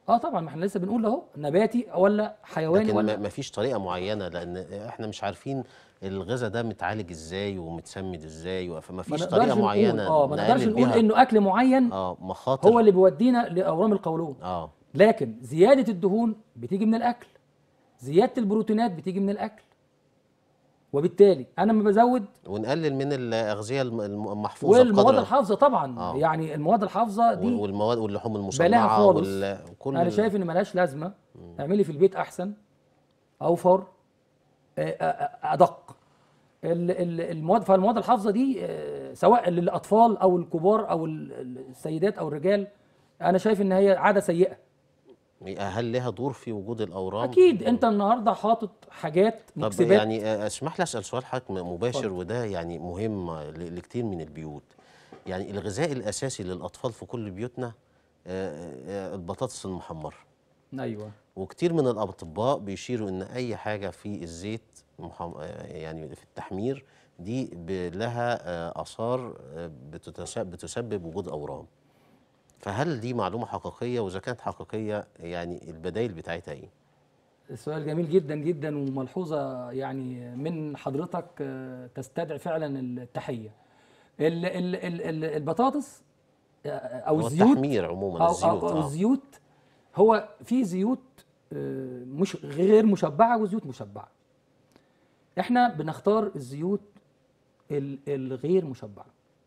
اه طبعا ما احنا لسه بنقول اهو نباتي ولا حيواني لكن ولا ما فيش طريقه معينه لان احنا مش عارفين الغذاء ده متعالج ازاي ومتسمد ازاي فما ما فيش نقدرش طريقه نقول- معينه اه ما نقدرش نقلل نقول بيها انه اكل معين اه مخاطر هو اللي بيودينا لاورام القولون اه لكن زياده الدهون بتيجي من الاكل زياده البروتينات بتيجي من الاكل وبالتالي انا لما بزود ونقلل من الاغذيه الم- الم- المحفوظه والمواد بقدر الحافظه طبعا آه. يعني المواد الحافظه وال- دي والمواد واللحوم بلاها المصنعه خالص وال- وكل انا شايف ان ملهاش لازمه اعملي في البيت احسن اوفر آه، آه، آه، ادق ال- ال- المواد فالمواد الحافظه دي آه، سواء للاطفال او الكبار او ال- ال- السيدات او الرجال انا شايف ان هي عاده سيئه هل لها دور في وجود الاورام اكيد انت النهارده حاطط حاجات طب مكسبات يعني آه، اسمح لي اسال سؤال حضرتك م- مباشر وده يعني مهم ل- لكتير من البيوت يعني الغذاء الاساسي للاطفال في كل بيوتنا آه، آه، البطاطس المحمره ايوه وكتير من الاطباء بيشيروا ان اي حاجه في الزيت محم... آه، يعني في التحمير دي ب- لها آه، اثار آه، بتتس- بتسبب وجود اورام فهل دي معلومه حقيقيه واذا كانت حقيقيه يعني البدائل بتاعتها ايه السؤال جميل جدا جدا وملحوظه يعني من حضرتك آه، تستدعي فعلا التحيه ال ال ال ال البطاطس آه، او هو الزيوت التحمير عموما أو, الزيوت أو, أو آه. الزيوت هو في زيوت آه، مش غير مشبعه وزيوت مشبعه احنا بنختار الزيوت ال- الغير مشبعه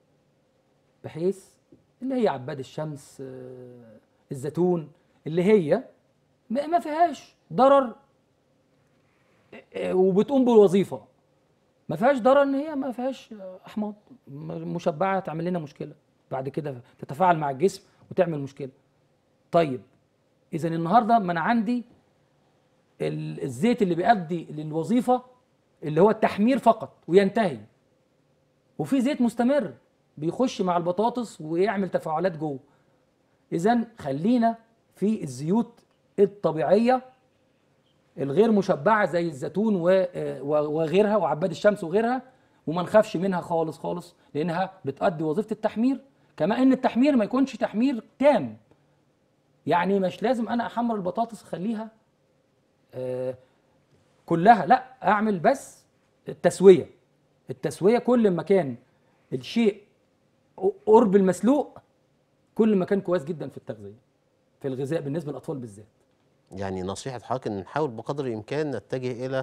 بحيث اللي هي عباد الشمس آه، الزيتون اللي هي ما ما فيهاش ضرر آه، وبتقوم بالوظيفه ما فيهاش ضرر ان هي ما فيهاش آه، احماض م- مشبعه تعمل لنا مشكله بعد كده تتفاعل مع الجسم وتعمل مشكله طيب اذا النهارده ما انا عندي ال- الزيت اللي بيؤدي للوظيفه اللي هو التحمير فقط وينتهي وفي زيت مستمر بيخش مع البطاطس ويعمل تفاعلات جوه اذا خلينا في الزيوت الطبيعيه الغير مشبعه زي الزيتون و- آه، و- وغيرها وعباد الشمس وغيرها وما نخافش منها خالص خالص لانها بتؤدي وظيفه التحمير كما ان التحمير ما يكونش تحمير تام يعني مش لازم انا احمر البطاطس اخليها آه، كلها لا اعمل بس التسويه التسويه كل ما كان الشيء قرب المسلوق كل ما كان كويس جدا في التغذيه في الغذاء بالنسبه للاطفال بالذات يعني نصيحة حضرتك ان نحاول بقدر الامكان نتجه الى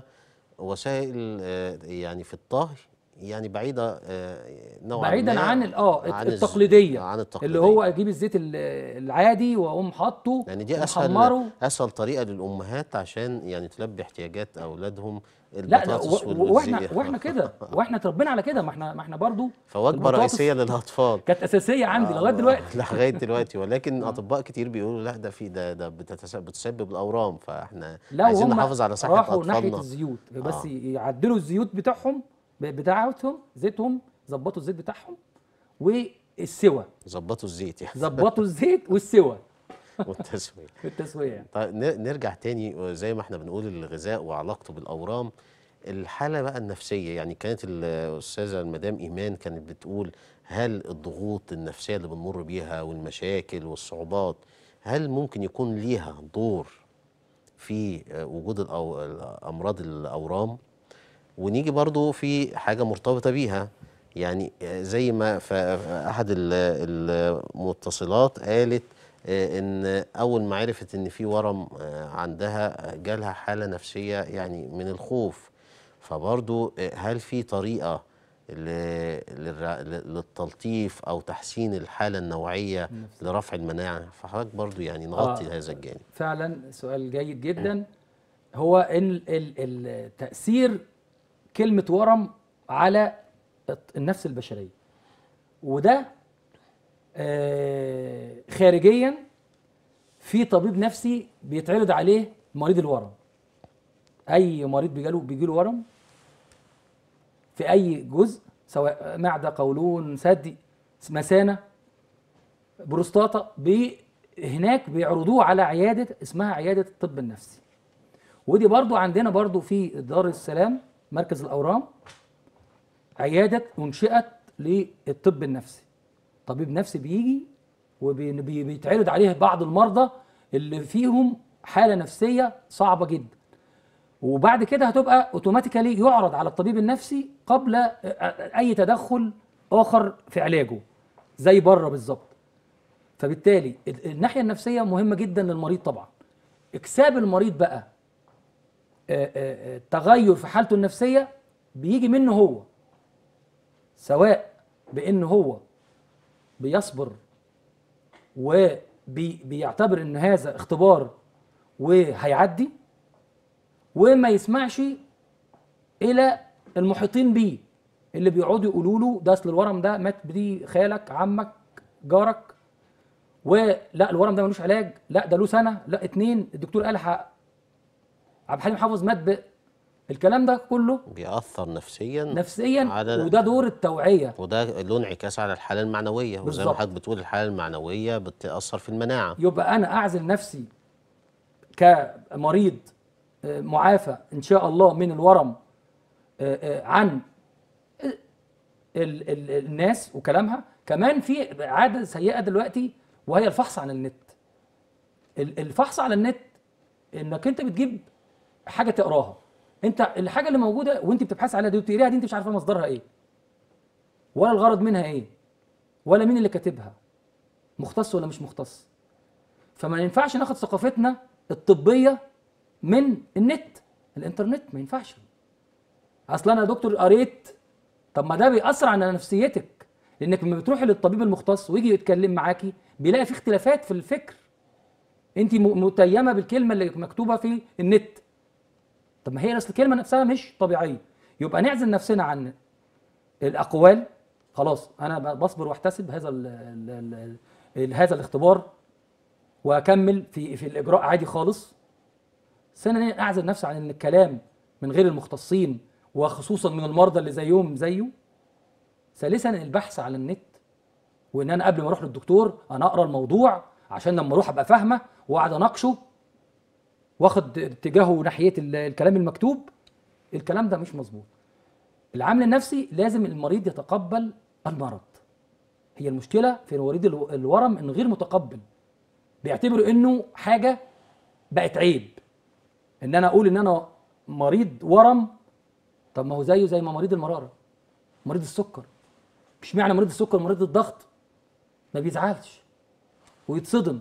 وسائل آه، يعني في الطهي يعني بعيدة آه، نوعا بعيدا ما عن ال- اه عن الز- التقليديه عن التقليدية اللي هو اجيب الزيت ال- العادي واقوم حاطه يعني دي اسهل ومحمره. اسهل طريقة للامهات عشان يعني تلبي احتياجات اولادهم لا لا البطاطس و- و- واحنا والزي- واحنا كده واحنا اتربينا على كده ما احنا ما احنا برضو فوجبة البطاطس رئيسية للاطفال كانت اساسيه عندي لغايه دلوقتي لغايه دلوقتي ولكن اطباء كتير بيقولوا لا ده في ده ده بتتس- بتسبب الاورام فاحنا لا عايزين وهم نحافظ على صحه راحوا ناحيه اطفالنا الزيوت بس آه. يعدلوا الزيوت بتاعهم ب- بتاعتهم زيتهم ظبطوا الزيت بتاعهم والسوى ظبطوا الزيت يعني ظبطوا الزيت والسوى والتسويه في التسويه يعني طيب ن- نرجع تاني زي ما احنا بنقول الغذاء وعلاقته بالاورام الحاله بقى النفسيه يعني كانت الاستاذه المدام ايمان كانت بتقول هل الضغوط النفسيه اللي بنمر بيها والمشاكل والصعوبات هل ممكن يكون ليها دور في آه، وجود الأو- الامراض الاورام ونيجي برضو في حاجة مرتبطة بيها يعني آه، زي ما ف- أحد ال- المتصلات قالت آه، إن أول ما عرفت إن في ورم آه، عندها آه، جالها حالة نفسية يعني من الخوف فبرضو آه، هل في طريقة ل- للر- للتلطيف أو تحسين الحالة النوعية لرفع المناعة فحضرتك برضو يعني نغطي آه. هذا الجانب فعلا سؤال جيد جدا هو ان ال- ال- تاثير كلمه ورم على الت- النفس البشريه وده آه، خارجيا في طبيب نفسي بيتعرض عليه مريض الورم اي مريض بيجاله بيجيله ورم في اي جزء سواء معده قولون ثدي مثانه بروستاتا بي هناك بيعرضوه على عياده اسمها عياده الطب النفسي ودي برضو عندنا برضو في دار السلام مركز الاورام عياده انشئت للطب النفسي طبيب نفسي بيجي وبيتعرض عليه بعض المرضى اللي فيهم حاله نفسيه صعبه جدا وبعد كده هتبقى اوتوماتيكالي يعرض على الطبيب النفسي قبل اي تدخل اخر في علاجه زي بره بالظبط فبالتالي ال- الناحيه النفسيه مهمه جدا للمريض طبعا اكساب المريض بقى آه، آه، آه، تغير في حالته النفسيه بيجي منه هو سواء بان هو بيصبر وبيعتبر ان هذا اختبار وهيعدي وما يسمعش الى المحيطين بيه اللي بيقعدوا يقولوا له ده اصل الورم ده مات بدي خالك عمك جارك ولا الورم ده ملوش علاج لا ده له سنه لا اتنين الدكتور قال ح- عبد الحليم حافظ مات ب الكلام ده كله بيأثر نفسيا نفسيا على- وده دور التوعيه وده له انعكاس على الحاله المعنويه وزي ما بالظبط. حضرتك بتقول الحاله المعنويه بتأثر في المناعه يبقى انا اعزل نفسي كمريض آه، معافى ان شاء الله من الورم آه، آه، عن ال ال الناس وكلامها كمان في عاده سيئه دلوقتي وهي الفحص عن النت ال- الفحص على النت انك انت بتجيب حاجه تقراها انت الحاجه اللي موجوده وانت بتبحث عليها دي وبتقريها دي انت مش عارفه مصدرها ايه ولا الغرض منها ايه ولا مين اللي كاتبها مختص ولا مش مختص فما ينفعش ناخد ثقافتنا الطبيه من النت الانترنت ما ينفعش اصل انا يا دكتور قريت طب ما ده بيأثر على نفسيتك لانك لما بتروحي للطبيب المختص ويجي يتكلم معاكي بيلاقي في اختلافات في الفكر انت م- متيمه بالكلمه اللي مكتوبه في النت طب ما هي اصل الكلمه نفسها مش طبيعيه يبقى نعزل نفسنا عن الاقوال خلاص انا ب- بصبر واحتسب هذا ال ال ال ال هذا الاختبار واكمل في في الاجراء عادي خالص ثانيا اعزل نفسي عن ان الكلام من غير المختصين وخصوصا من المرضى اللي زيهم زيه ثالثا البحث على النت وان انا قبل ما اروح للدكتور انا اقرا الموضوع عشان لما اروح ابقى فاهمه واقعد اناقشه واخد اتجاهه ناحيه ال- الكلام المكتوب الكلام ده مش مظبوط العامل النفسي لازم المريض يتقبل المرض هي المشكله في مريض الو- الورم انه غير متقبل بيعتبر انه حاجه بقت عيب ان انا اقول ان انا مريض ورم طب ما هو زيه زي ما مريض المراره مريض السكر مش معنى مريض السكر مريض الضغط ما بيزعلش ويتصدم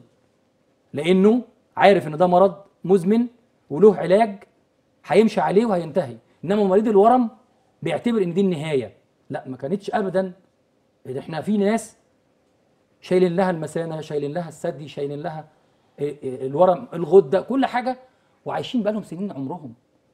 لانه عارف ان ده مرض مزمن وله علاج هيمشي عليه وهينتهي انما مريض الورم بيعتبر ان دي النهايه لا ما كانتش ابدا احنا في ناس شايلين لها المثانه شايلين لها الثدي شايلين لها إيه إيه الورم الغده كل حاجه وعايشين بقالهم سنين عمرهم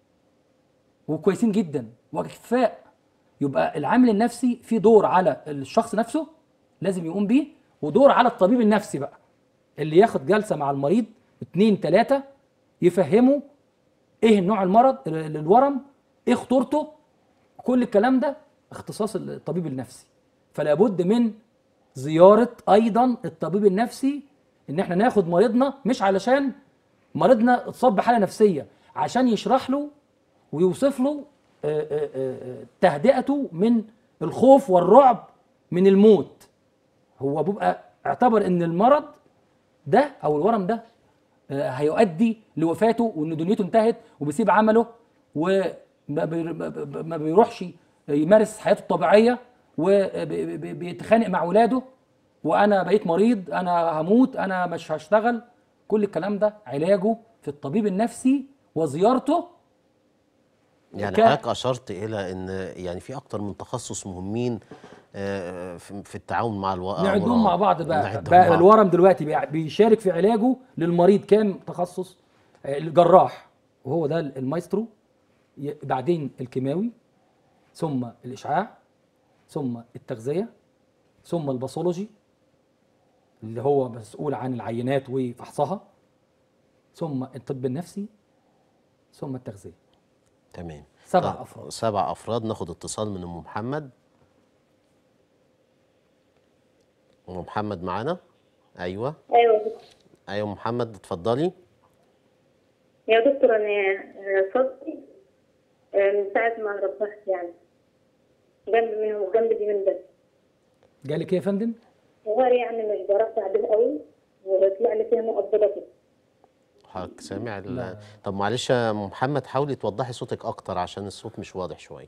وكويسين جدا وكفاء يبقى العامل النفسي في دور على الشخص نفسه لازم يقوم بيه ودور على الطبيب النفسي بقى اللي ياخد جلسه مع المريض اتنين تلاته يفهمه ايه النوع المرض ال- الورم ايه خطورته كل الكلام ده اختصاص الطبيب النفسي فلا بد من زياره ايضا الطبيب النفسي ان احنا ناخد مريضنا مش علشان مريضنا اتصاب بحاله نفسيه عشان يشرح له ويوصف له آه، آه، آه، تهدئته من الخوف والرعب من الموت هو بيبقى اعتبر ان المرض ده او الورم ده آه، هيؤدي لوفاته وان دنيته انتهت وبيسيب عمله وما بي- ما بي- ما بيروحش يمارس حياته الطبيعيه وبيتخانق مع ولاده وانا بقيت مريض انا هموت انا مش هشتغل كل الكلام ده علاجه في الطبيب النفسي وزيارته يعني ك- حضرتك اشرت الى ان يعني في اكتر من تخصص مهمين آه، في في التعاون مع الورم نعدهم مع بعض بقى, نعدهم بقى مع- الورم دلوقتي بيع- بيشارك في علاجه للمريض كام تخصص آه، الجراح وهو ده المايسترو ي- بعدين الكيماوي ثم الاشعاع ثم التغذيه ثم الباثولوجي اللي هو مسؤول عن العينات وفحصها ثم الطب النفسي ثم التغذيه تمام سبع طب، أفراد. سبع افراد ناخد اتصال من ام محمد ام محمد معانا ايوه ايوه يا دكتور ايوه أم محمد اتفضلي يا دكتور انا آه، صدري آه، من ساعه ما ربحت يعني جنب منه وجنب دي من ده جالك ايه يا فندم صغير يعني مش برفع به قوي وطلع لي فيها مقبضه كده حضرتك سامع ال- لا. طب معلش يا أم محمد حاولي توضحي صوتك اكتر عشان الصوت مش واضح شويه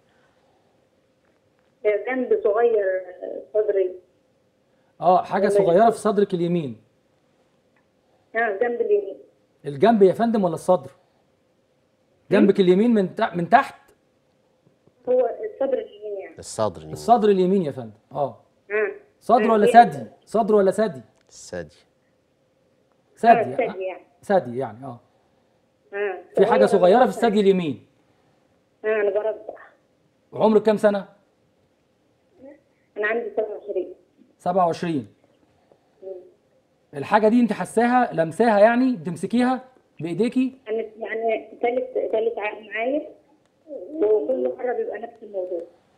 جنب صغير صدري اه حاجه صغيره في صدرك اليمين اه جنب اليمين الجنب يا فندم ولا الصدر جنبك اليمين من تحت من تحت هو الصدر اليمين يعني الصدر اليمين. الصدر اليمين يا فندم اه اه صدر ولا هي- ثدي صدر ولا ثدي الثدي ثدي اه الثدي آه، يعني ثدي يعني اه اه في حاجه صغيره في الثدي اليمين اه انا برضع عمرك كام سنه انا عندي 27 27 الحاجه دي انت حساها لمساها يعني بتمسكيها بايديكي انا يعني ثالث ثالث عام معايا وكل مره بيبقى نفس الموضوع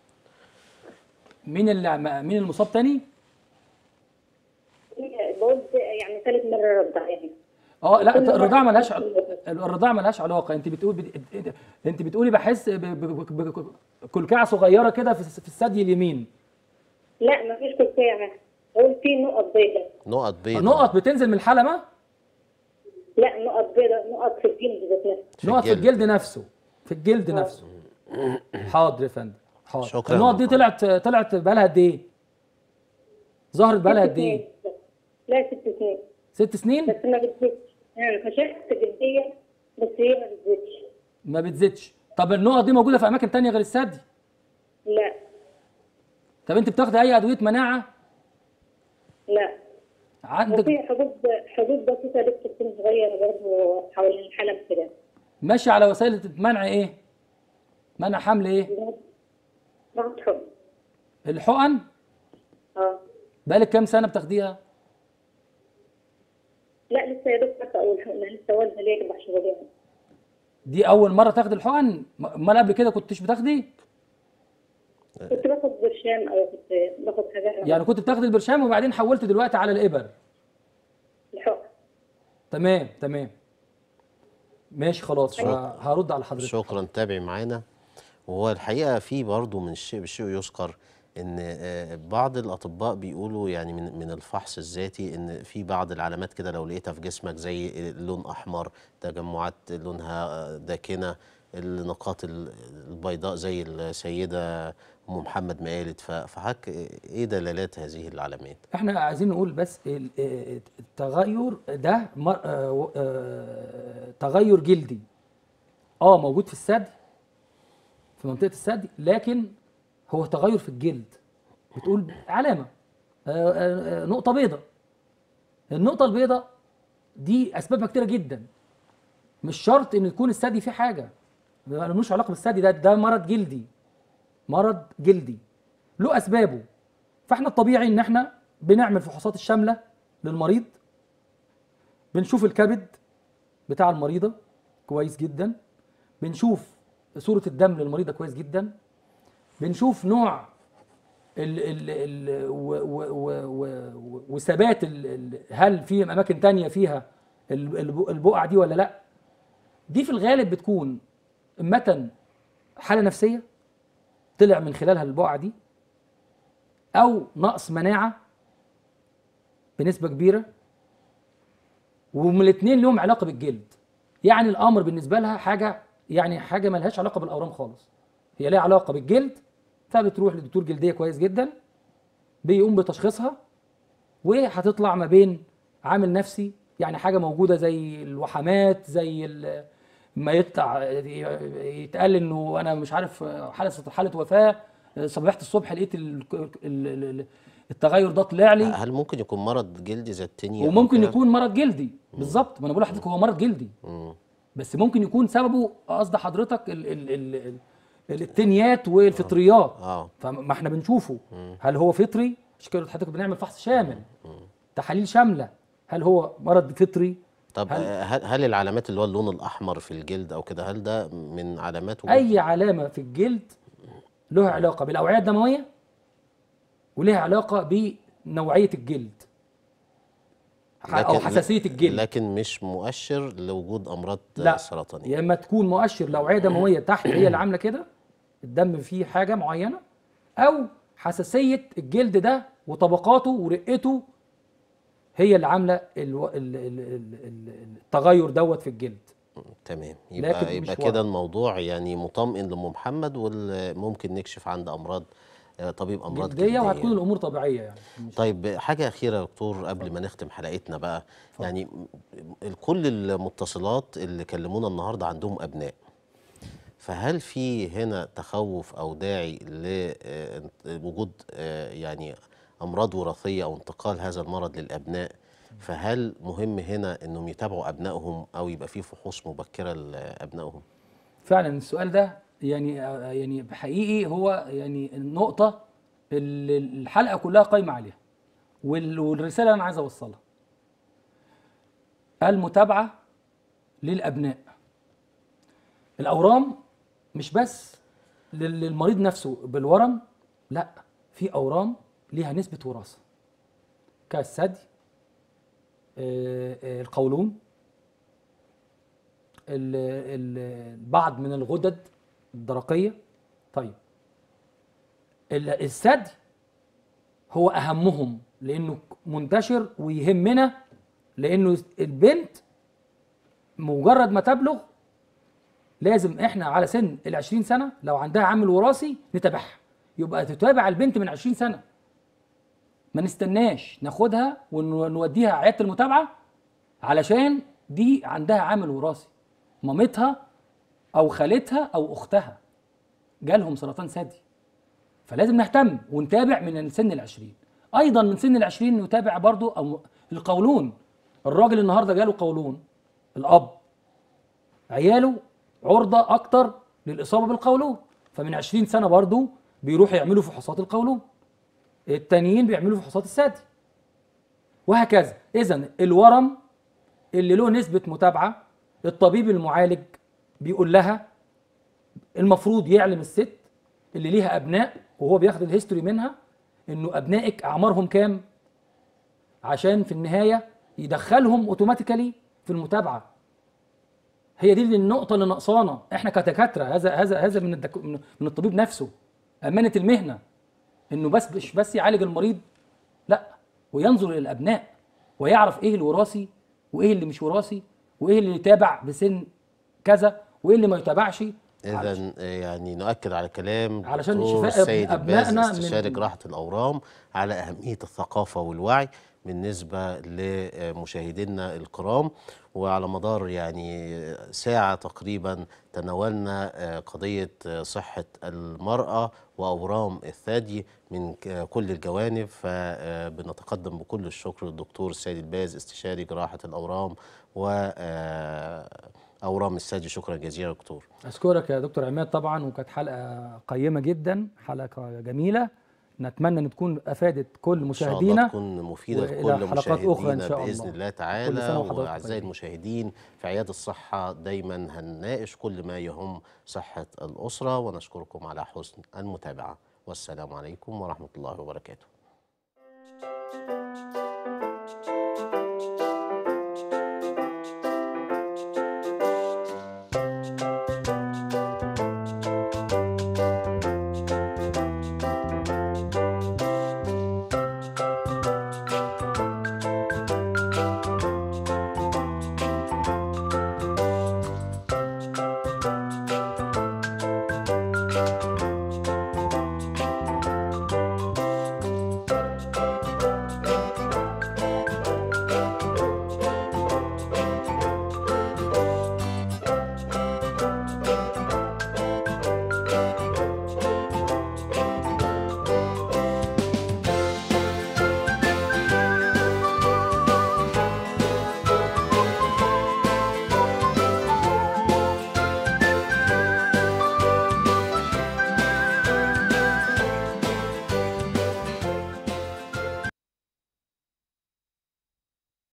مين اللي مين المصاب تاني بقول يعني ثالث مره رضع يعني اه لا كل مرة الرضاعه ملهاش نفس عل- الموضوع. الرضاعه ملهاش علاقه انت بتقول بت... انت بتقولي بحس ب... ب... ب... ب... كلكعه صغيره كده في الس- في الثدي اليمين لا ما فيش كلكعه بقول في نقط بيضاء نقط بيضاء نقط بتنزل من الحلمه لا نقط بيضاء نقط في الجلد ذات نفسه في نقط في الجلد. الجلد نفسه في الجلد نفسه حاضر يا فندم حاضر شكراً النقط دي يا طلعت طلعت بقالها قد ايه ظهرت بقالها قد ايه لا ست سنين ست سنين بس ما بتزيدش يعني كشفت جلديه بس هي ما بتزيدش ما بتزيدش طب النقط دي موجوده في اماكن تانية غير الثدي لا طب انت بتاخدي اي ادويه مناعه لا عندك وفي حدود حدود بسيطه لسه تكون صغيره برضه حوالين الحلم كده ماشي على وسائل منع ايه منع حمل ايه ضغط حب الحقن اه بقالك كام سنه بتاخديها لا لسه يا دوب حتى اول حقنه لسه والده ليا اربع شهور يعني دي اول مره تاخدي الحقن م- امال قبل كده كنتش بتاخدي كنت باخد برشام او كنت باخد حاجات يعني كنت بتاخدي البرشام وبعدين حولت دلوقتي على الابر الحقن تمام تمام ماشي خلاص شكراً. هرد على حضرتك شكرا تابعي معانا وهو الحقيقه في برضه من الشيء بالشيء يذكر ان آه، بعض الاطباء بيقولوا يعني من من الفحص الذاتي ان في بعض العلامات كده لو لقيتها في جسمك زي لون احمر تجمعات لونها آه، داكنه النقاط ال- البيضاء زي السيده ام محمد ما قالت ف- فحضرتك ايه دلالات هذه العلامات؟ احنا عايزين نقول بس ال- آه، التغير ده مر- آه، آه، تغير جلدي اه موجود في الثدي في منطقه الثدي لكن هو تغير في الجلد بتقول علامه آه، آه، آه، نقطه بيضاء النقطه البيضاء دي اسبابها كتيره جدا مش شرط ان يكون الثدي فيه حاجه ما ملوش علاقه بالثدي ده ده مرض جلدي مرض جلدي له اسبابه فاحنا الطبيعي ان احنا بنعمل فحوصات الشامله للمريض بنشوف الكبد بتاع المريضه كويس جدا بنشوف صوره الدم للمريضه كويس جدا بنشوف نوع ال ال ال و و و و وثبات ال ال هل في اماكن تانية فيها ال- الب- البقع دي ولا لا دي في الغالب بتكون اما حاله نفسيه طلع من خلالها البقعه دي او نقص مناعه بنسبه كبيره ومن الاثنين لهم علاقه بالجلد يعني الامر بالنسبه لها حاجه يعني حاجه ملهاش علاقه بالاورام خالص هي ليها علاقه بالجلد فبتروح لدكتور جلديه كويس جدا بيقوم بتشخيصها وهتطلع ما بين عامل نفسي يعني حاجه موجوده زي الوحمات زي ال- ما يطلع يتقال انه انا مش عارف حاله حاله وفاه صبحت الصبح لقيت ال- ال- ال- التغير ده طلع لي هل ممكن يكون مرض جلدي زي التانية أو وممكن كده؟ يكون مرض جلدي بالظبط ما انا بقول لحضرتك هو مرض جلدي مم. بس ممكن يكون سببه قصد حضرتك ال ال ال ال التنيات والفطريات اه فما احنا بنشوفه هل هو فطري مش كده حضرتك بنعمل فحص شامل تحاليل شامله هل هو مرض فطري طب هل- هل, هل, هل العلامات اللي هو اللون الاحمر في الجلد او كده هل ده من علامات وجود- اي علامه في الجلد له علاقه بالاوعيه الدمويه ولها علاقه بنوعيه الجلد او حساسيه الجلد لكن مش مؤشر لوجود امراض لا سرطانيه يا اما تكون مؤشر لوعيه دمويه تحت هي اللي عامله كده الدم فيه حاجه معينه او حساسيه الجلد ده وطبقاته ورقته هي اللي عامله الو- ال- ال- ال- ال- التغير دوت في الجلد تمام لكن يبقى مش يبقى ورم. كده الموضوع يعني مطمئن لام محمد وممكن نكشف عند امراض آه، طبيب امراض جلديه وهتكون جلديه الامور طبيعيه يعني مش طيب حاجه اخيره يا دكتور قبل ما نختم حلقتنا بقى يعني م- م- كل المتصلات اللي كلمونا النهارده عندهم ابناء فهل في هنا تخوف او داعي لوجود يعني امراض وراثيه او انتقال هذا المرض للابناء فهل مهم هنا انهم يتابعوا ابنائهم او يبقى في فحوص مبكره لابنائهم فعلا السؤال ده يعني يعني حقيقي هو يعني النقطة اللي الحلقة كلها قايمة عليها وال- والرسالة اللي أنا عايز أوصلها المتابعة للأبناء الأورام مش بس لل- للمريض نفسه بالورم لا في أورام ليها نسبة وراثة كالثدي آه، آه، القولون ال- ال- البعض من الغدد الدرقيه طيب ال- الثدي هو اهمهم لانه منتشر ويهمنا لانه البنت مجرد ما تبلغ لازم احنا على سن ال 20 سنه لو عندها عامل وراثي نتابعها يبقى تتابع البنت من 20 سنه ما نستناش ناخدها ونوديها عياده المتابعه علشان دي عندها عامل وراثي مامتها او خالتها او اختها جالهم سرطان ثدي فلازم نهتم ونتابع من سن العشرين ايضا من سن العشرين نتابع برضو أو القولون الراجل النهارده جاله قولون الاب عياله عرضه اكتر للاصابه بالقولون فمن 20 سنه برضو بيروحوا يعملوا فحوصات القولون التانيين بيعملوا فحوصات الثدي وهكذا اذا الورم اللي له نسبه متابعه الطبيب المعالج بيقول لها المفروض يعلم الست اللي ليها ابناء وهو بياخد الهيستوري منها انه ابنائك اعمارهم كام عشان في النهايه يدخلهم اوتوماتيكالي في المتابعه هي دي النقطه اللي ناقصانا احنا كدكاتره هذا هذا هذا من الدك... من من الطبيب نفسه امانه المهنه انه بس مش بس يعالج المريض لا وينظر الى الابناء ويعرف ايه الوراثي وايه اللي مش وراثي وايه اللي يتابع بسن كذا وايه اللي ما يتابعش اذا يعني نؤكد على كلام علشان دكتور شفاء السيد أبنائنا الباز من- استشاري جراحه الاورام على اهميه الثقافه والوعي بالنسبه لمشاهدينا الكرام وعلى مدار يعني ساعه تقريبا تناولنا آه، قضيه آه، صحه المراه واورام الثدي من ك- كل الجوانب فبنتقدم بكل الشكر للدكتور السيد الباز استشاري جراحه الاورام و آه، اورام الثدي شكرا جزيلا دكتور اشكرك يا دكتور عماد طبعا وكانت حلقه قيمه جدا حلقه جميله نتمنى ان تكون افادت كل ان شاء الله مشاهدينا تكون مفيده وإلى لكل حلقات أخرى إن مشاهدينا شاء باذن الله. الله كل تعالى سنة وحضراتكم واعزائي طيبين. المشاهدين في عياده الصحه دايما هنناقش كل ما يهم صحه الاسره ونشكركم على حسن المتابعه والسلام عليكم ورحمه الله وبركاته